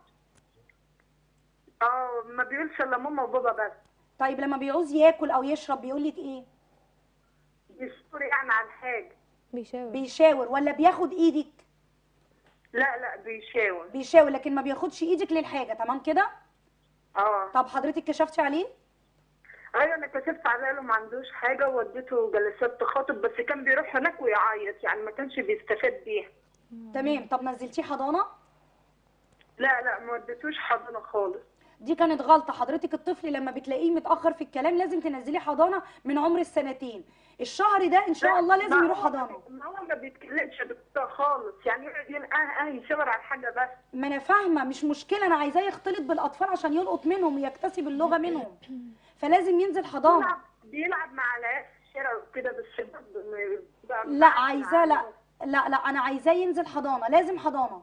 S5: اه ما بيقولش الا ماما وبابا بس
S3: طيب لما بيعوز ياكل او يشرب بيقول لك ايه
S5: بيشكر يعني عن حاجه
S2: بيشاور
S3: بيشاور ولا بياخد ايدك
S5: لا لا بيشاور
S3: بيشاور لكن ما بياخدش ايدك للحاجه تمام كده
S5: اه
S3: طب حضرتك كشفتي عليه
S5: ايوه انا كشفت على له ما عندوش حاجه ووديته جلسات تخاطب بس كان بيروح هناك ويعيط يعني ما كانش بيستفاد بيها
S3: تمام طب نزلتيه حضانه
S5: لا لا ما وديتوش حضانه خالص
S3: دي كانت غلطه حضرتك الطفل لما بتلاقيه متاخر في الكلام لازم تنزليه حضانه من عمر السنتين الشهر ده ان شاء الله لازم يروح حضانه
S7: ما هو ما بيتكلمش يا دكتور خالص يعني يقعد يقول اه اه يشاور على حاجه بس
S3: ما انا فاهمه مش مشكله انا عايزاه يختلط بالاطفال عشان يلقط منهم ويكتسب اللغه منهم فلازم ينزل حضانه
S7: بيلعب بيلعب مع العيال في الشارع وكده بس برضه ما- بقى
S3: لا عايزاه لا لا لا انا عايزاه ينزل حضانه لازم حضانه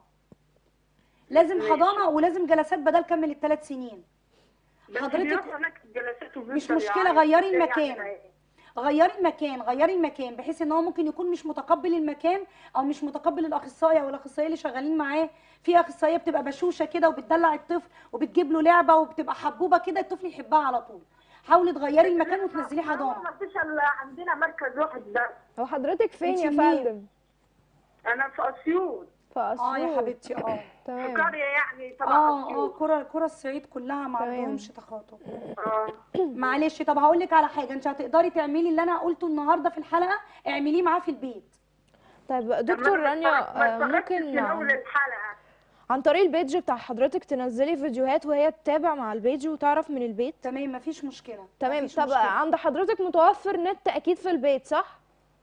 S3: لازم
S7: ماشي.
S3: حضانه ولازم جلسات بدل كمل الثلاث سنين
S7: بس
S3: حضرتك
S7: بيروح هناك الجلسات وبيفضل
S3: مش مشكلة،
S7: يعيط
S3: غيري
S7: وبتاع
S3: المكان.
S7: يعني
S3: غيري المكان غيري المكان بحيث ان هو ممكن يكون مش متقبل المكان او مش متقبل الاخصائي او الاخصائيه اللي شغالين معاه في اخصائيه بتبقى بشوشه كده وبتدلع الطفل وبتجيب له لعبه وبتبقى حبوبه كده الطفل يحبها على طول حاولي تغيري المكان وتنزليه
S7: ما هو
S3: حضانه
S7: ما فيش الا عندنا مركز واحد بس
S2: هو حضرتك فين
S3: انتي
S2: يا
S3: منين؟
S2: فندم
S7: انا في اسيوط
S2: في
S3: اه يا
S2: اسيوط
S3: حبيبتي اه
S7: في
S2: تمام
S7: قريه يعني تبع
S3: اه اه
S7: اسيوط
S3: كرة كرة الصعيد كلها ما
S2: تمام.
S3: عندهمش تخاطب
S7: اه
S3: معلش طب هقول لك على حاجه انت هتقدري تعملي اللي انا قلته النهارده في الحلقه اعمليه معاه في البيت
S2: طيب دكتور
S7: ما-
S2: رانيا
S7: ما
S2: آه،
S7: اتفرجتش
S2: ممكن
S7: من اول الحلقه
S2: عن طريق البيج بتاع حضرتك تنزلي فيديوهات وهي تتابع مع البيج وتعرف من البيت
S3: تمام مفيش مشكله
S2: تمام
S3: مفيش
S2: طب
S3: مشكلة.
S2: عند حضرتك متوفر نت اكيد في البيت صح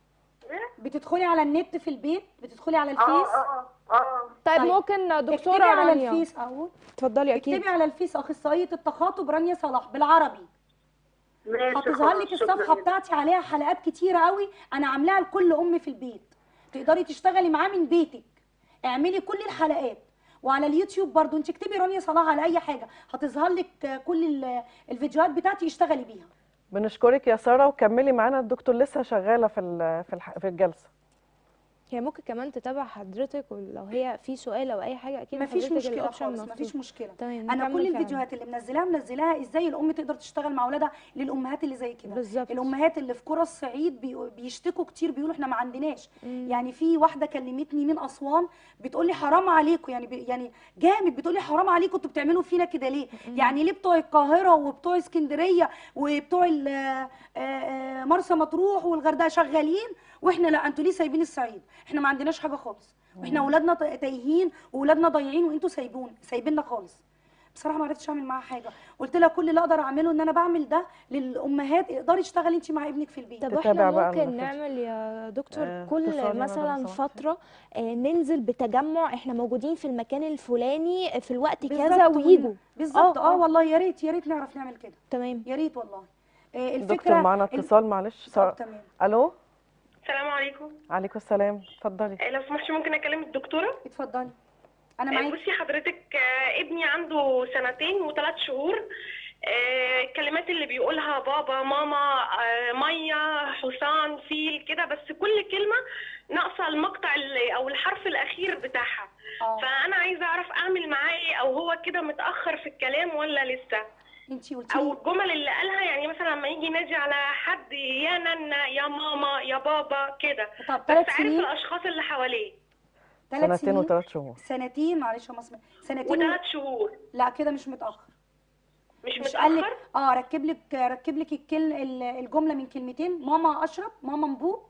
S3: بتدخلي على النت في البيت بتدخلي على
S7: اه
S3: الفيس
S7: اه اه
S2: طيب,
S3: طيب،
S2: ممكن
S3: اكتبي
S2: دكتوره
S3: على
S2: رانيا
S3: الفيس اهو
S2: اتفضلي اكيد
S3: اكتبي على الفيس اخصائيه التخاطب رانيا صلاح بالعربي
S7: ماشي
S3: هتظهر
S7: خلاص،
S3: لك
S7: شكراً.
S3: الصفحه بتاعتي عليها حلقات كتيره قوي انا عاملاها لكل ام في البيت تقدري تشتغلي معاه من بيتك اعملي كل الحلقات وعلى اليوتيوب برضو انت اكتبي رانيا صلاح على اي حاجه هتظهر لك آه، كل ال- الفيديوهات بتاعتي اشتغلي بيها
S1: بنشكرك يا ساره وكملي معانا الدكتور لسه شغاله في ال- في الح- في الجلسه
S2: هي ممكن كمان تتابع حضرتك ولو هي في سؤال او اي حاجه اكيد
S3: مفيش
S2: حضرتك
S3: مشكله
S2: الأوبشن
S3: خالص
S2: مفتوح.
S3: مفيش مشكله
S2: تمام
S3: انا
S2: نكمل
S3: كل
S2: فعلاً.
S3: الفيديوهات اللي منزلاها منزلاها ازاي الام تقدر تشتغل مع اولادها للامهات اللي زي كده
S2: بالظبط.
S3: الامهات اللي في قرى الصعيد بي- بيشتكوا كتير بيقولوا احنا ما عندناش
S2: مم.
S3: يعني في واحده كلمتني من اسوان بتقول لي حرام عليكم يعني بي يعني جامد بتقول لي حرام عليكم انتوا بتعملوا فينا كده ليه يعني ليه بتوع القاهره وبتوع اسكندريه وبتوع ال- آه، آه، مرسى مطروح والغردقه شغالين واحنا لا انتوا ليه سايبين الصعيد احنا ما عندناش حاجه خالص واحنا اولادنا ت- تايهين واولادنا ضايعين وانتوا سايبون سايبيننا خالص بصراحه ما عرفتش اعمل معاها حاجه قلت لها كل اللي اقدر اعمله ان انا بعمل ده للامهات اقدري اشتغلي انت مع ابنك في البيت
S2: طب
S1: تتابع
S2: احنا
S1: بقى
S2: ممكن
S1: المفروض.
S2: نعمل يا دكتور
S1: آه،
S2: كل
S1: اتصال يا
S2: مثلا
S1: مدام صلاح.
S2: فترة آه، ننزل بتجمع احنا موجودين في المكان الفلاني في الوقت كذا
S3: بالظبط
S2: ويجوا
S3: بالظبط
S2: آه،
S3: اه
S2: آه.
S3: والله يا ريت يا ريت نعرف نعمل كده
S2: تمام
S3: يا ريت والله آه، الفكره
S1: دكتور معانا
S3: ال-
S1: اتصال معلش
S3: طب
S1: ساره
S3: تمام
S1: الو
S6: السلام عليكم
S1: عليكم السلام اتفضلي
S6: آه، لو سمحتي ممكن اكلم الدكتوره
S3: اتفضلي انا
S6: آه،
S3: معاكي
S6: بصي حضرتك آه، ابني عنده سنتين وثلاث شهور آه، الكلمات اللي بيقولها بابا ماما آه، ميه حسان فيل كده بس كل كلمه ناقصه المقطع اللي او الحرف الاخير بتاعها
S3: اه
S6: فانا عايزه اعرف اعمل معاه ايه او هو كده متاخر في الكلام ولا لسه
S3: انت قلتي
S6: او
S3: لي
S6: الجمل اللي قالها يعني مثلا لما يجي ينادي على حد يا نانا يا ماما يا بابا كده
S3: طب
S6: بس
S3: ثلاث
S6: عارف
S3: سنين
S6: الاشخاص اللي حواليه
S3: ثلاث
S1: سنتين
S3: سنين
S1: وثلاث شهور
S3: سنتين معلش يا مصمم سنتين و...
S6: وثلاث شهور
S3: لا كده مش متاخر
S6: مش,
S3: مش قال لك
S6: متاخر
S3: اه ركب لك ركب لك الكل... ال- الجمله من كلمتين ماما اشرب ماما مبو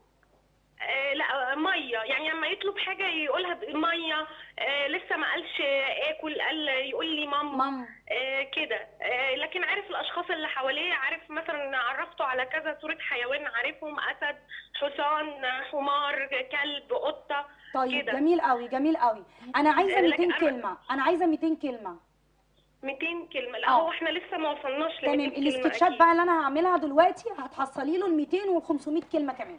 S6: آه لا ميه يعني لما يطلب حاجه يقولها ب- ميه آه لسه ما قالش آه، اكل قال يقول لي ماما
S3: ماما
S6: آه كده آه لكن عارف الاشخاص اللي حواليه عارف مثلا عرفته على كذا صوره حيوان عارفهم اسد حصان حمار كلب قطه
S3: طيب
S6: كده.
S3: جميل قوي جميل قوي انا عايزه
S6: آه،
S3: 200
S6: لكن أنا-
S3: كلمه انا عايزه 200 كلمه
S6: 200 كلمه لا
S3: آه.
S6: هو احنا لسه ما وصلناش ل 200
S3: تمام
S6: كلمه
S3: السكتشات
S6: أكيد.
S3: بقى اللي انا هعملها دلوقتي هتحصلي له ال 200 وال 500 كلمه كمان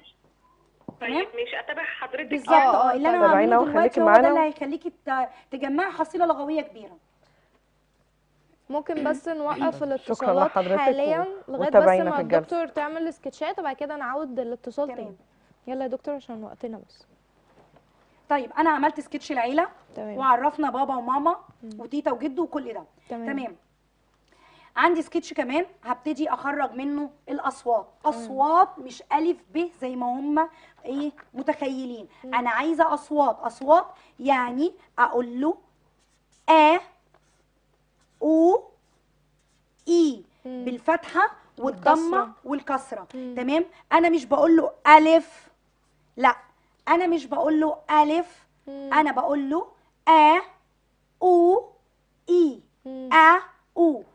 S6: طيب مش اتابع حضرتك
S3: بالظبط
S2: آه،
S3: اه
S2: آه،
S3: اللي انا
S1: تابعينا
S3: هعمله
S1: وخليكي
S3: دلوقتي هو ده
S1: معانا
S3: اللي
S1: و-
S3: هيخليكي ت- تجمعي حصيله لغويه كبيره
S2: ممكن بس نوقف
S1: شكراً
S2: الاتصالات
S1: لحضرتك
S2: حاليا
S1: و-
S2: لغايه بس
S1: وتابعينا
S2: ما
S1: في الجلسة.
S2: الدكتور تعمل سكتشات وبعد كده نعود الاتصال
S3: تمام.
S2: تاني يلا يا دكتور عشان وقتنا بس
S3: طيب انا عملت سكتش العيله
S2: تمام
S3: وعرفنا بابا وماما وتيتا وجدو وكل ده
S2: تمام.
S3: تمام عندي سكتش كمان هبتدي اخرج منه الاصوات اصوات مش الف ب زي ما هم ايه متخيلين انا عايزه اصوات اصوات يعني اقول له ا او اي
S2: مم.
S3: بالفتحه والضمه
S2: والكسرة.
S3: والكسره
S2: مم.
S3: تمام انا مش بقول له الف لا انا مش بقول له الف
S2: مم.
S3: انا بقول له ا او اي
S2: مم.
S3: ا او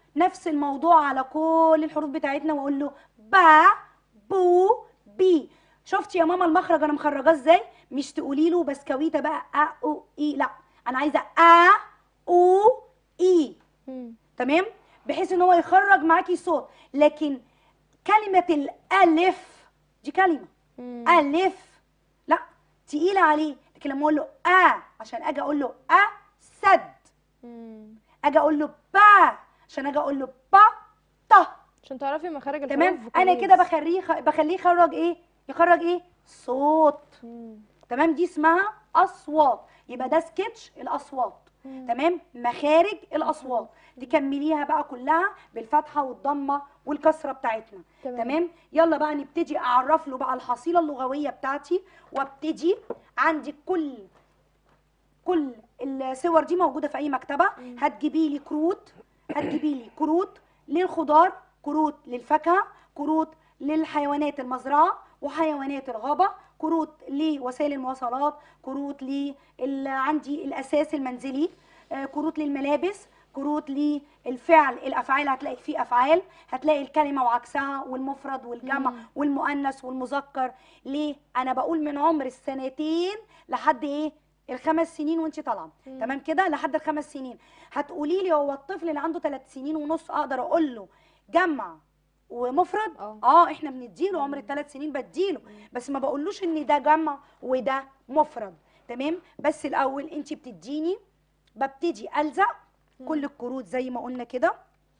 S3: نفس الموضوع على كل الحروف بتاعتنا واقول له با بو بي شفتي يا ماما المخرج انا مخرجاه ازاي مش تقولي له بسكويته بقى ا او اي لا انا عايزه ا او اي
S2: مم.
S3: تمام بحيث ان هو يخرج معاكي صوت لكن كلمه الالف دي كلمه
S2: مم.
S3: الف لا تقيله عليه لكن لما اقول له ا عشان اجي اقول له اسد
S2: مم.
S3: اجي اقول له با عشان اجي اقول له با ط
S2: عشان تعرفي مخارج الحروف
S3: تمام انا كده
S2: كويس.
S3: بخليه خ- بخليه يخرج ايه يخرج ايه صوت
S2: مم.
S3: تمام دي اسمها اصوات يبقى ده سكتش الاصوات
S2: مم.
S3: تمام مخارج الاصوات تكمليها بقى كلها بالفتحه والضمه والكسره بتاعتنا
S2: تمام.
S3: تمام يلا بقى نبتدي اعرف له بقى الحصيله اللغويه بتاعتي وابتدي عندي كل كل الصور دي موجوده في اي مكتبه هتجيبي لي كروت هتجيبي لي كروت للخضار كروت للفاكهه كروت للحيوانات المزرعه وحيوانات الغابه كروت لوسائل المواصلات كروت ل عندي الاساس المنزلي آه، كروت للملابس كروت للفعل الافعال هتلاقي فيه افعال هتلاقي الكلمه وعكسها والمفرد والجمع
S2: مم.
S3: والمؤنث والمذكر ليه انا بقول من عمر السنتين لحد ايه الخمس سنين وانت طالعه
S2: مم.
S3: تمام كده لحد الخمس سنين هتقولي لي هو الطفل اللي عنده ثلاث سنين ونص اقدر اقول له جمع ومفرد
S2: اه.
S3: اه احنا بنديله عمر الثلاث سنين بديله بس ما بقولوش ان ده جمع وده مفرد تمام بس الاول انت بتديني ببتدي الزق كل الكروت زي ما قلنا كده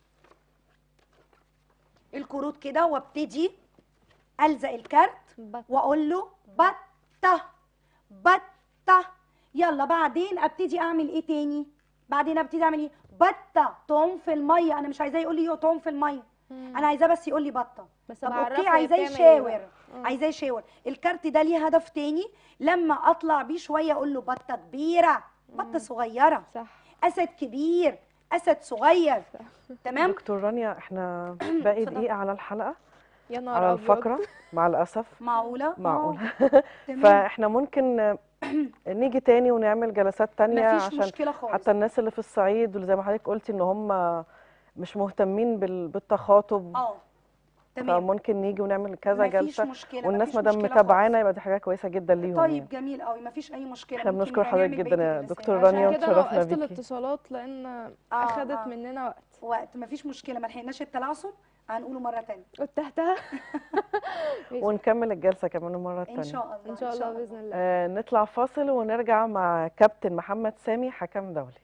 S3: الكروت كده وابتدي الزق الكارت
S2: بط.
S3: واقول له بطه بطه يلا بعدين ابتدي اعمل ايه تاني بعدين ابتدي اعمل ايه بطه تعوم في الميه انا مش عايزاه يقول لي تعوم في الميه
S2: مم.
S3: انا عايزاه بس يقول لي بطه
S2: بس
S3: طب
S2: بعرفه
S3: اوكي
S2: هي
S3: عايزاه
S2: بتعمل إيه
S3: يشاور
S2: بقى. آه.
S3: عايزاه يشاور الكارت ده ليه هدف تاني لما اطلع بيه شويه اقول له بطه كبيره بطه صغيره
S2: صح
S3: اسد كبير اسد صغير تمام
S1: دكتور رانيا احنا باقي
S3: اتفضل.
S1: دقيقه على الحلقه
S2: يا نهار
S1: على
S2: أبيض.
S1: الفقره مع الاسف
S3: معقوله
S1: معقولة.
S3: آه، تمام
S1: فاحنا ممكن نيجي تاني ونعمل جلسات تانية
S3: مفيش
S1: عشان
S3: مشكله خالص
S1: حتى الناس اللي في الصعيد واللي زي ما حضرتك قلتي ان هم مش مهتمين بال- بالتخاطب
S3: اه تمام
S1: فممكن نيجي ونعمل كذا
S3: مفيش
S1: جلسة
S3: مشكله
S1: والناس
S3: مفيش
S1: ما دام
S3: مشكلة
S1: متابعانا
S3: خالص.
S1: يبقى دي حاجة كويسة جدا ليهم
S3: طيب
S1: يعني
S3: جميل قوي مفيش اي مشكله
S1: احنا
S3: ممكن
S1: بنشكر
S3: نبقى
S1: حضرتك
S3: نعمل
S1: جدا
S3: بقية
S1: يا
S3: الجلسات.
S1: دكتور
S2: عشان
S1: رانيا
S2: كده انا
S1: وتشرفنا
S2: وقفت
S1: بيكي
S2: الاتصالات لان
S3: آه،
S2: اخدت
S3: آه.
S2: مننا وقت
S3: وقت مفيش مشكله ما لحقناش التلعثم هنقوله مره تانية
S2: وتحتها
S1: ونكمل الجلسة كمان المرة
S3: ان
S1: التانية
S3: شاء الله
S2: ان شاء الله باذن الله
S1: آه نطلع فاصل ونرجع مع كابتن محمد سامي حكم دولي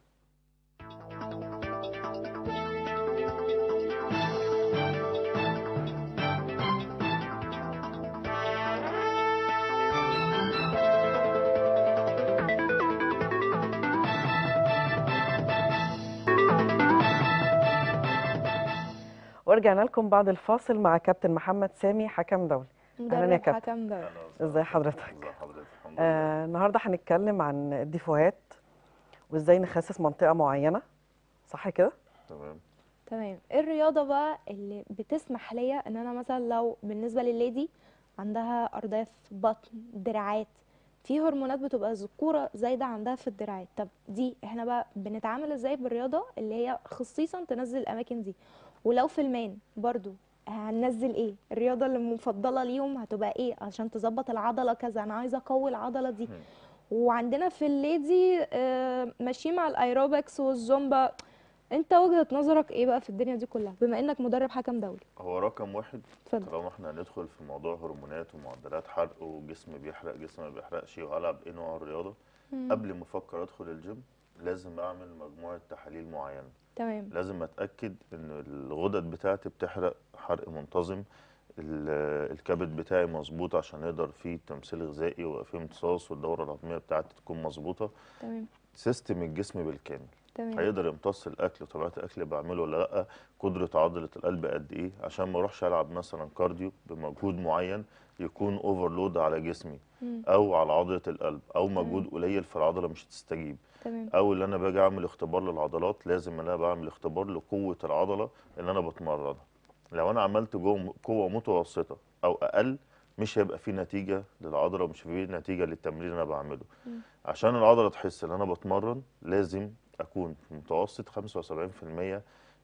S1: ورجعنا لكم بعد الفاصل مع كابتن محمد سامي حكم دولي أهلاً يا
S2: مدرب
S1: كابتن.
S2: حكم دولي
S1: ازي حضرتك
S8: ازي حضرتك الحمد لله
S1: آه النهارده هنتكلم عن الديفوهات وازاي نخسس منطقة معينة صح كده؟
S8: تمام
S2: تمام ايه الرياضه بقى اللي بتسمح ليا ان انا مثلا لو بالنسبه للليدي عندها ارداف بطن دراعات في هرمونات بتبقى ذكوره زايده عندها في الدراعات طب دي احنا بقى بنتعامل ازاي بالرياضه اللي هي خصيصا تنزل الاماكن دي ولو في المان برضو هننزل ايه الرياضه اللي المفضله ليهم هتبقى ايه عشان تظبط العضله كذا انا عايزه اقوي العضله دي
S8: مم.
S2: وعندنا في الليدي آه، ماشيين مع الايروبكس والزومبا انت وجهة نظرك ايه بقى في الدنيا دي كلها بما انك مدرب حكم دولي
S8: هو رقم واحد
S2: اتفضل
S8: طالما احنا هندخل في موضوع هرمونات ومعدلات حرق وجسم بيحرق جسم ما بيحرقش وهلعب ايه نوع الرياضه
S2: مم.
S8: قبل ما افكر ادخل الجيم لازم اعمل مجموعه تحاليل معينه
S2: تمام
S8: لازم اتاكد ان الغدد بتاعتي بتحرق حرق منتظم ال- الكبد بتاعي مظبوط عشان يقدر فيه تمثيل غذائي ويبقى فيه امتصاص والدوره الهضميه بتاعتي تكون مظبوطه
S2: تمام
S8: سيستم الجسم بالكامل
S2: تمام
S8: هيقدر يمتص الاكل وطبيعه الاكل اللي بعمله ولا لا قدره عضله القلب قد ايه عشان ما اروحش العب مثلا كارديو بمجهود معين يكون اوفرلود على جسمي
S2: مم.
S8: او على عضله القلب او مجهود قليل فالعضله مش هتستجيب
S2: تمام
S8: او اللي انا باجي اعمل اختبار للعضلات لازم ان انا بعمل اختبار لقوه العضله اللي انا بتمرنها لو انا عملت جو قوه متوسطه او اقل مش هيبقى في نتيجه للعضله ومش في نتيجه للتمرين اللي انا بعمله
S2: مم.
S8: عشان العضله تحس ان انا بتمرن لازم اكون في متوسط 75%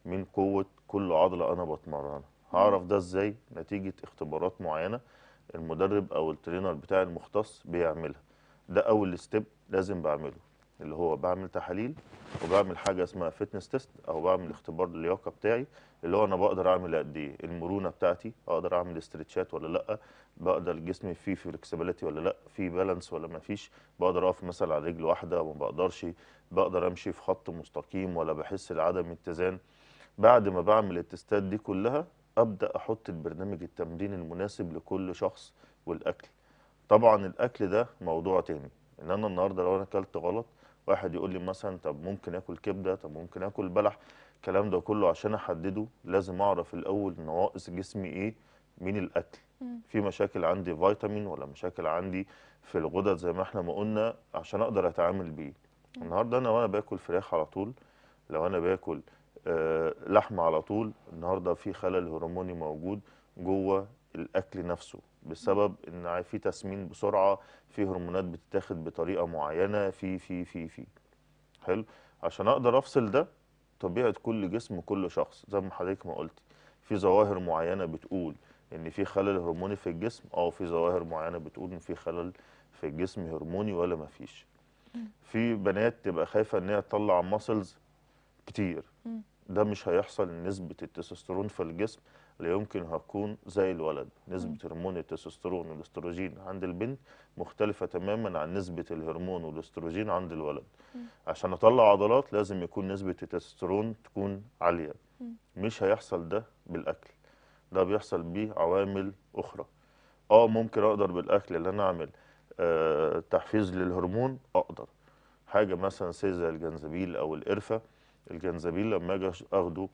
S8: من قوة كل عضلة أنا بتمرنها هعرف ده إزاي نتيجة اختبارات معينة المدرب أو الترينر بتاعي المختص بيعملها ده أول ستيب لازم بعمله اللي هو بعمل تحاليل وبعمل حاجة اسمها فيتنس تيست أو بعمل اختبار اللياقة بتاعي اللي هو أنا بقدر أعمل قد إيه المرونة بتاعتي أقدر أعمل استرتشات ولا لأ بقدر جسمي فيه فلكسبيليتي ولا لأ في بالانس ولا ما فيش بقدر أقف مثلا على رجل واحدة وما بقدرش بقدر أمشي في خط مستقيم ولا بحس بعدم اتزان بعد ما بعمل التستات دي كلها ابدا احط البرنامج التمرين المناسب لكل شخص والاكل طبعا الاكل ده موضوع تاني ان انا النهارده لو انا اكلت غلط واحد يقول لي مثلا طب ممكن اكل كبده طب ممكن اكل بلح الكلام ده كله عشان احدده لازم اعرف الاول نواقص جسمي ايه من الاكل في مشاكل عندي فيتامين ولا مشاكل عندي في الغدد زي ما احنا ما قلنا عشان اقدر اتعامل بيه النهارده انا وانا باكل فراخ على طول لو انا باكل آه، لحمه على طول النهارده في خلل هرموني موجود جوه الاكل نفسه بسبب ان في تسمين بسرعه في هرمونات بتتاخد بطريقه معينه في في في في حلو عشان اقدر افصل ده طبيعه كل جسم وكل شخص زي ما حضرتك ما قلتي في ظواهر معينه بتقول ان في خلل هرموني في الجسم او في ظواهر معينه بتقول ان في خلل في الجسم هرموني ولا ما فيش في بنات تبقى خايفه ان هي تطلع ماسلز كتير ده مش هيحصل نسبة التستوستيرون في الجسم لا يمكن هتكون زي الولد نسبة هرمون التستوستيرون والاستروجين عند البنت مختلفة تماما عن نسبة الهرمون والاستروجين عند الولد عشان اطلع عضلات لازم يكون نسبة التستوستيرون تكون عالية مش هيحصل ده بالاكل ده بيحصل بيه عوامل اخرى اه ممكن اقدر بالاكل اللي انا اعمل آه تحفيز للهرمون اقدر حاجة مثلا زي زي الجنزبيل او القرفة الجنزبيل لما اجي اخده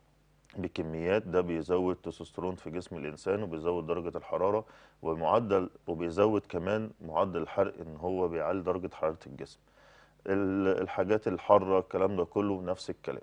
S8: بكميات ده بيزود تستوستيرون في جسم الانسان وبيزود درجه الحراره ومعدل وبيزود كمان معدل الحرق ان هو بيعلي درجه حراره الجسم ال- الحاجات الحاره الكلام ده كله نفس الكلام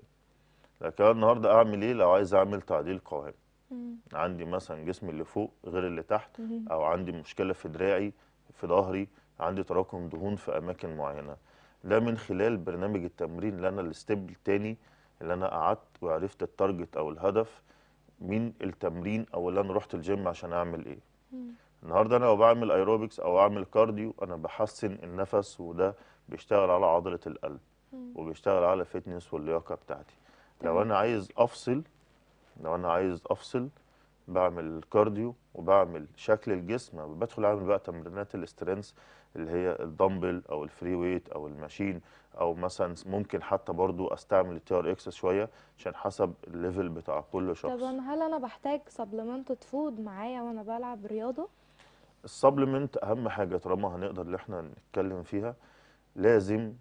S8: لكن أنا النهارده اعمل ايه لو عايز اعمل تعديل قوام عندي مثلا جسمي اللي فوق غير اللي تحت او عندي مشكله في دراعي في ظهري عندي تراكم دهون في اماكن معينه ده من خلال برنامج التمرين اللي انا الستيب التاني اللي انا قعدت وعرفت التارجت او الهدف من التمرين او اللي انا رحت الجيم عشان اعمل ايه النهارده انا لو بعمل ايروبكس او اعمل كارديو انا بحسن النفس وده بيشتغل على عضله القلب وبيشتغل على فتنس واللياقه بتاعتي لو انا عايز افصل لو انا عايز افصل بعمل كارديو وبعمل شكل الجسم بدخل اعمل بقى تمرينات الاسترنس اللي هي الدمبل او الفري ويت او الماشين او مثلا ممكن حتى برضو استعمل التي ار اكس شويه عشان حسب الليفل بتاع كل شخص
S2: طب أنا هل انا بحتاج سبلمنتد فود معايا وانا بلعب رياضه
S8: السبلمنت اهم حاجه طالما هنقدر ان احنا نتكلم فيها لازم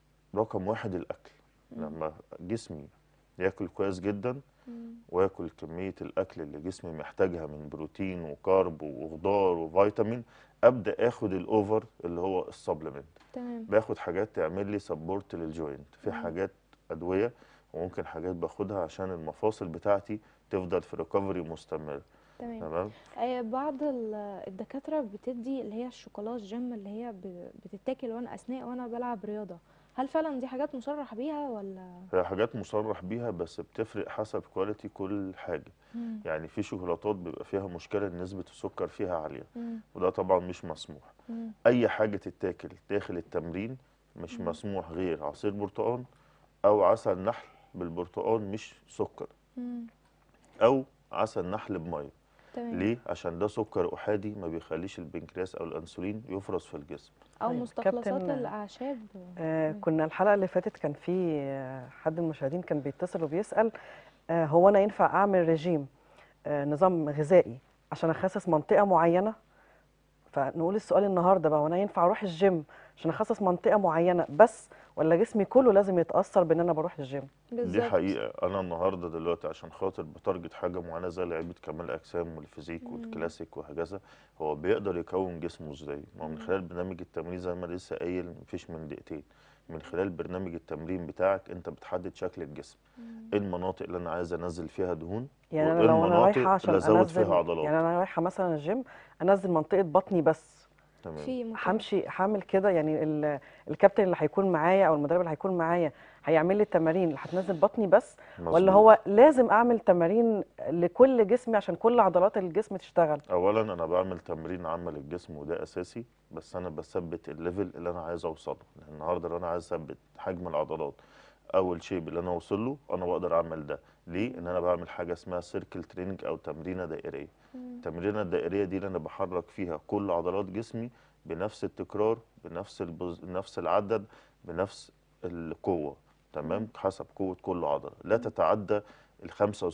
S8: رقم واحد الاكل لما جسمي ياكل كويس جدا واكل كميه الاكل اللي جسمي محتاجها من بروتين وكارب وخضار وفيتامين ابدا اخد الاوفر اللي هو السبلمنت
S2: تمام
S8: باخد حاجات تعمل لي سبورت للجوينت في حاجات ادويه وممكن حاجات باخدها عشان المفاصل بتاعتي تفضل في ريكفري مستمر
S2: تمام
S8: تمام
S2: آه، بعض ال- الدكاترة بتدي اللي هي الشوكولاته جيم اللي هي ب- بتتاكل وانا اثناء وانا بلعب رياضة هل فعلا دي حاجات مصرح بيها ولا
S8: هي حاجات مصرح بيها بس بتفرق حسب كواليتي كل حاجه
S2: مم.
S8: يعني في شوكولاتات بيبقى فيها مشكله إن نسبه السكر فيها عاليه
S2: مم.
S8: وده طبعا مش مسموح
S2: مم.
S8: اي حاجه تتاكل داخل التمرين مش مسموح غير عصير برتقال او عسل نحل بالبرتقال مش سكر
S2: مم.
S8: او عسل نحل بميه
S2: تمام
S8: ليه عشان ده سكر احادي ما بيخليش البنكرياس او الانسولين يفرز في الجسم
S2: او
S1: طيب،
S2: مستخلصات
S1: كابتن،
S2: الاعشاب
S1: آه
S2: مم.
S1: كنا الحلقة اللي فاتت كان في آه، حد من المشاهدين كان بيتصل وبيسأل آه هو أنا ينفع أعمل رجيم آه نظام غذائي عشان أخسس منطقة معينة فنقول السؤال النهاردة بقى وأنا ينفع أروح الجيم عشان أخسس منطقة معينة بس ولا جسمي كله لازم يتأثر بإن أنا بروح الجيم
S8: دي
S2: بالظبط
S8: حقيقة أنا النهاردة دلوقتي عشان خاطر بتارجت حاجة معينة زي لعيبة كمال الأجسام والفيزيك والكلاسيك وهكذا هو بيقدر يكون جسمه إزاي؟ ما هو من خلال برنامج التمرين زي ما لسه قايل مفيش من دقيقتين من خلال برنامج التمرين بتاعك أنت بتحدد شكل الجسم إيه المناطق اللي أنا عايز أنزل فيها دهون
S1: يعني أنا
S8: وإيه
S1: لو أنا
S8: المناطق
S1: رايحة عشان
S8: اللي أزود
S1: أنزل
S8: فيها عضلات
S1: يعني أنا رايحة مثلا الجيم أنزل منطقة بطني بس
S8: تمام
S2: في متابعة.
S1: همشي هعمل كده يعني ال- الكابتن اللي هيكون معايا او المدرب اللي هيكون معايا هيعمل لي التمارين اللي هتنزل بطني بس ولا
S8: مظبوط.
S1: هو لازم اعمل تمارين لكل جسمي عشان كل عضلات الجسم تشتغل
S8: اولا انا بعمل تمرين عامه للجسم وده اساسي بس انا بثبت الليفل اللي انا عايز اوصله لان النهارده لو انا عايز اثبت حجم العضلات او الشيب اللي انا اوصل له انا بقدر اعمل ده ليه ان انا بعمل حاجه اسمها سيركل تريننج او تمرينه دائريه التمرينه الدائريه دي اللي انا بحرك فيها كل عضلات جسمي بنفس التكرار بنفس البز... نفس العدد بنفس القوه تمام حسب قوه كل عضله لا تتعدى ال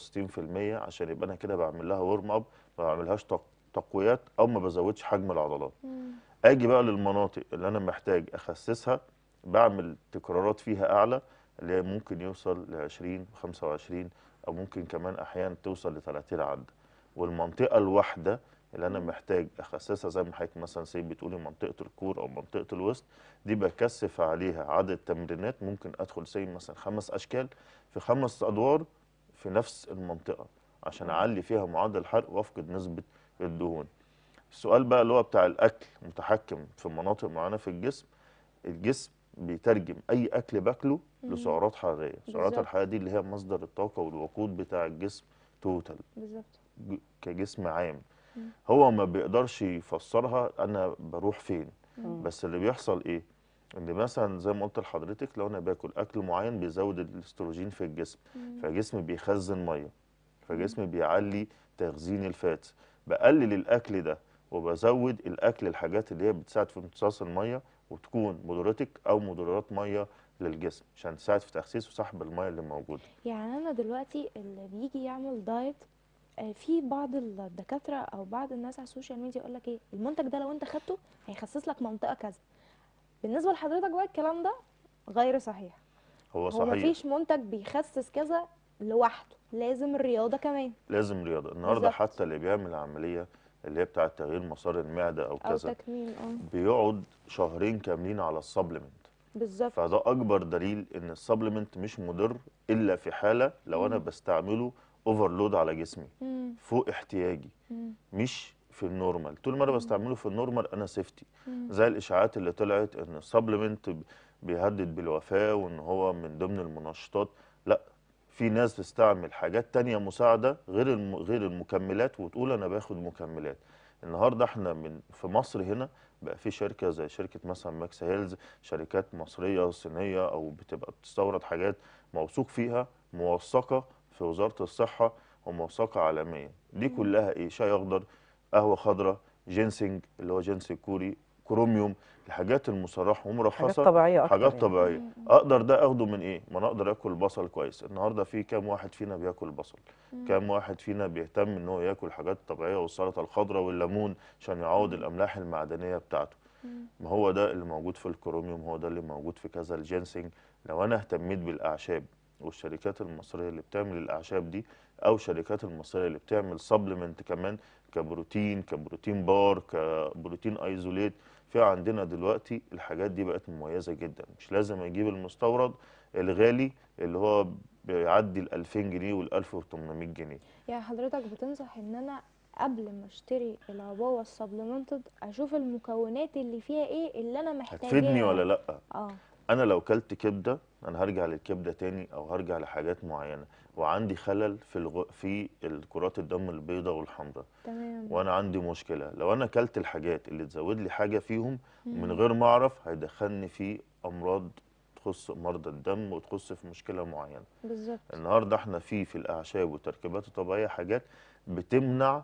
S8: 65% عشان يبقى انا كده بعمل لها ورم اب ما بعملهاش تق- تقويات او ما بزودش حجم العضلات اجي بقى للمناطق اللي انا محتاج اخسسها بعمل تكرارات فيها اعلى اللي هي ممكن يوصل ل 20 25 او ممكن كمان احيانا توصل ل 30 عد والمنطقه الواحده اللي انا محتاج اخسسها زي ما حضرتك مثلا سي بتقولي منطقه الكور او منطقه الوسط دي بكثف عليها عدد تمرينات ممكن ادخل سي مثلا خمس اشكال في خمس ادوار في نفس المنطقه عشان اعلي فيها معدل الحرق وافقد نسبه الدهون السؤال بقى اللي هو بتاع الاكل متحكم في مناطق معينه في الجسم الجسم بيترجم اي اكل باكله لسعرات حراريه السعرات
S2: بالظبط.
S8: الحراريه دي اللي هي مصدر الطاقه والوقود بتاع الجسم توتال
S2: بالظبط
S8: ج- كجسم عام هو ما بيقدرش يفسرها انا بروح فين بس اللي بيحصل ايه ان مثلا زي ما قلت لحضرتك لو انا باكل اكل معين بيزود الاستروجين في الجسم فجسمي بيخزن ميه فجسمي بيعلي تخزين الفات بقلل الاكل ده وبزود الاكل الحاجات اللي هي بتساعد في امتصاص الميه وتكون مضرتك او مضرات ميه للجسم عشان تساعد في تخسيس وسحب الميه اللي موجوده
S2: يعني انا دلوقتي اللي بيجي يعمل دايت آه، في بعض الدكاتره او بعض الناس على السوشيال ميديا يقول لك ايه المنتج ده لو انت خدته هيخسس لك منطقه كذا بالنسبه لحضرتك بقى الكلام ده غير صحيح
S8: هو
S2: هو
S8: صحيح
S2: مفيش منتج بيخسس كذا لوحده لازم الرياضه كمان
S8: لازم رياضه النهارده
S2: بالظبط.
S8: حتى اللي بيعمل عمليه اللي هي بتاعه تغيير مسار المعده او
S2: او
S8: كذا
S2: تكميم اه
S8: بيقعد شهرين كاملين على السبلمنت
S2: بالظبط
S8: فده اكبر دليل ان السبلمنت مش مضر الا في حاله لو انا بستعمله اوفرلود على جسمي
S2: مم.
S8: فوق احتياجي
S2: مم.
S8: مش في النورمال طول ما انا بستعمله في النورمال انا سيفتي
S2: مم.
S8: زي الاشاعات اللي طلعت ان السبلمنت بيهدد بالوفاه وان هو من ضمن المنشطات لا في ناس بتستعمل حاجات تانية مساعدة غير الم... غير المكملات وتقول أنا باخد مكملات النهاردة احنا من في مصر هنا بقى في شركة زي شركة مثلا ماكس هيلز شركات مصرية صينية أو بتبقى بتستورد حاجات موثوق فيها موثقة في وزارة الصحة وموثقة عالميا دي كلها إيه شاي أخضر قهوة خضراء جينسينج اللي هو جنس كوري كروميوم الحاجات المصرحة
S1: حاجات
S8: ومرخصة
S1: طبيعيه اكتر
S8: حاجات
S1: يعني.
S8: طبيعيه اقدر ده اخده من ايه ما انا اقدر اكل بصل كويس النهارده في كام واحد فينا بياكل بصل كام واحد فينا بيهتم ان هو ياكل حاجات طبيعيه والسلطه الخضراء والليمون عشان يعوض الاملاح المعدنيه بتاعته ما هو ده اللي موجود في الكروميوم هو ده اللي موجود في كذا الجينسينج لو انا اهتميت بالاعشاب والشركات المصريه اللي بتعمل الاعشاب دي او الشركات المصريه اللي بتعمل سبلمنت كمان كبروتين كبروتين بار كبروتين ايزوليت في عندنا دلوقتي الحاجات دي بقت مميزه جدا مش لازم اجيب المستورد الغالي اللي هو بيعدي ال 2000 جنيه وال 1800 جنيه
S2: يعني حضرتك بتنصح ان انا قبل ما اشتري العبوه السبلمنتد اشوف المكونات اللي فيها ايه اللي انا محتاجاها
S8: هتفيدني ولا لا
S2: اه
S8: انا لو كلت كبده انا هرجع للكبده تاني او هرجع لحاجات معينه وعندي خلل في الغ... في الكرات الدم البيضاء والحمراء
S2: تمام
S8: وانا عندي مشكله لو انا كلت الحاجات اللي تزود لي حاجه فيهم من غير ما اعرف هيدخلني في امراض تخص مرضى الدم وتخص في مشكله معينه
S2: بالظبط
S8: النهارده احنا في في الاعشاب والتركيبات الطبيعيه حاجات بتمنع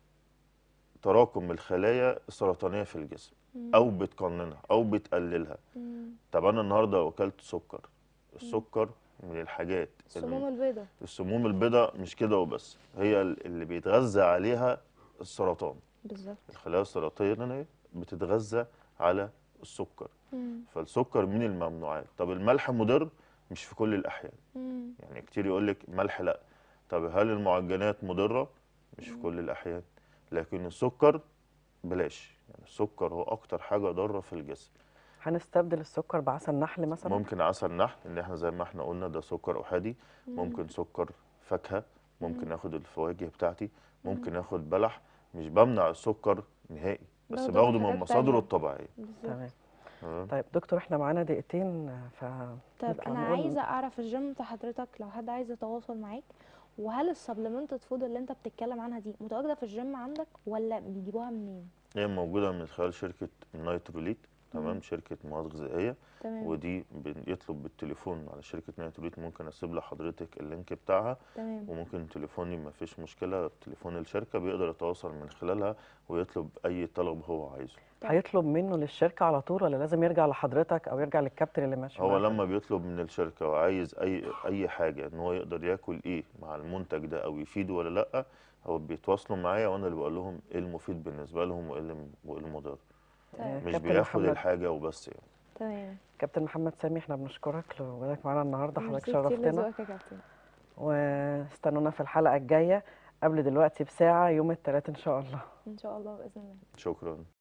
S8: تراكم الخلايا السرطانيه في الجسم او بتقننها او بتقللها
S2: مم.
S8: طب انا النهارده لو اكلت سكر السكر من الحاجات
S2: السموم البيضاء
S8: السموم البيضاء مش كده وبس هي اللي بيتغذى عليها السرطان
S2: بالظبط
S8: الخلايا السرطانيه بتتغذى على السكر
S2: مم.
S8: فالسكر من الممنوعات طب الملح مضر مش في كل الاحيان
S2: مم.
S8: يعني كتير يقول لك ملح لا طب هل المعجنات مضره مش في كل الاحيان لكن السكر بلاش يعني السكر هو اكتر حاجه ضاره في الجسم
S1: هنستبدل السكر بعسل نحل مثلا
S8: ممكن عسل نحل ان احنا زي ما احنا قلنا ده سكر احادي ممكن سكر فاكهه ممكن اخد الفواكه بتاعتي ممكن اخد بلح مش بمنع السكر نهائي بس
S2: باخده
S8: باخده
S2: من
S8: من
S2: حاجات
S8: مصادره
S2: تانية.
S8: الطبيعيه
S2: بالظبط
S1: تمام
S8: تمام
S1: طيب دكتور احنا معانا دقيقتين ف
S2: طيب
S1: نبقى
S2: انا
S1: نقول-
S2: عايزه اعرف الجيم بتاع حضرتك لو حد عايز يتواصل معاك وهل السبلمنتد فود اللي انت بتتكلم عنها دي متواجده في الجيم عندك ولا بيجيبوها منين
S8: هي موجوده من خلال شركه نايتروليت تمام شركه مواد غذائيه
S2: تمام
S8: ودي بيطلب بالتليفون على شركه نايتروليت ممكن اسيب لحضرتك اللينك بتاعها
S2: تمام
S8: وممكن تليفوني ما فيش مشكله تليفون الشركه بيقدر يتواصل من خلالها ويطلب اي طلب هو عايزه
S1: هيطلب منه للشركه على طول ولا لازم يرجع لحضرتك او يرجع للكابتن اللي ماشي
S8: هو
S1: معاه؟
S8: لما بيطلب من الشركه وعايز اي اي حاجه ان هو يقدر ياكل ايه مع المنتج ده او يفيده ولا لا هو بيتواصلوا معايا وانا اللي بقول لهم ايه المفيد بالنسبه لهم وايه اللي- وايه المضر
S1: آه،
S8: مش
S1: كابتن
S8: بياخد
S1: محمد
S8: الحاجه وبس يعني
S2: تمام
S1: كابتن محمد سامي احنا بنشكرك لوجودك معانا النهارده حضرتك
S2: ميرسي كتير
S1: شرفتنا
S2: لذوقك يا كابتن
S1: واستنونا في الحلقه الجايه قبل دلوقتي بساعه يوم الثلاث ان شاء الله
S2: ان شاء الله باذن الله
S8: شكرا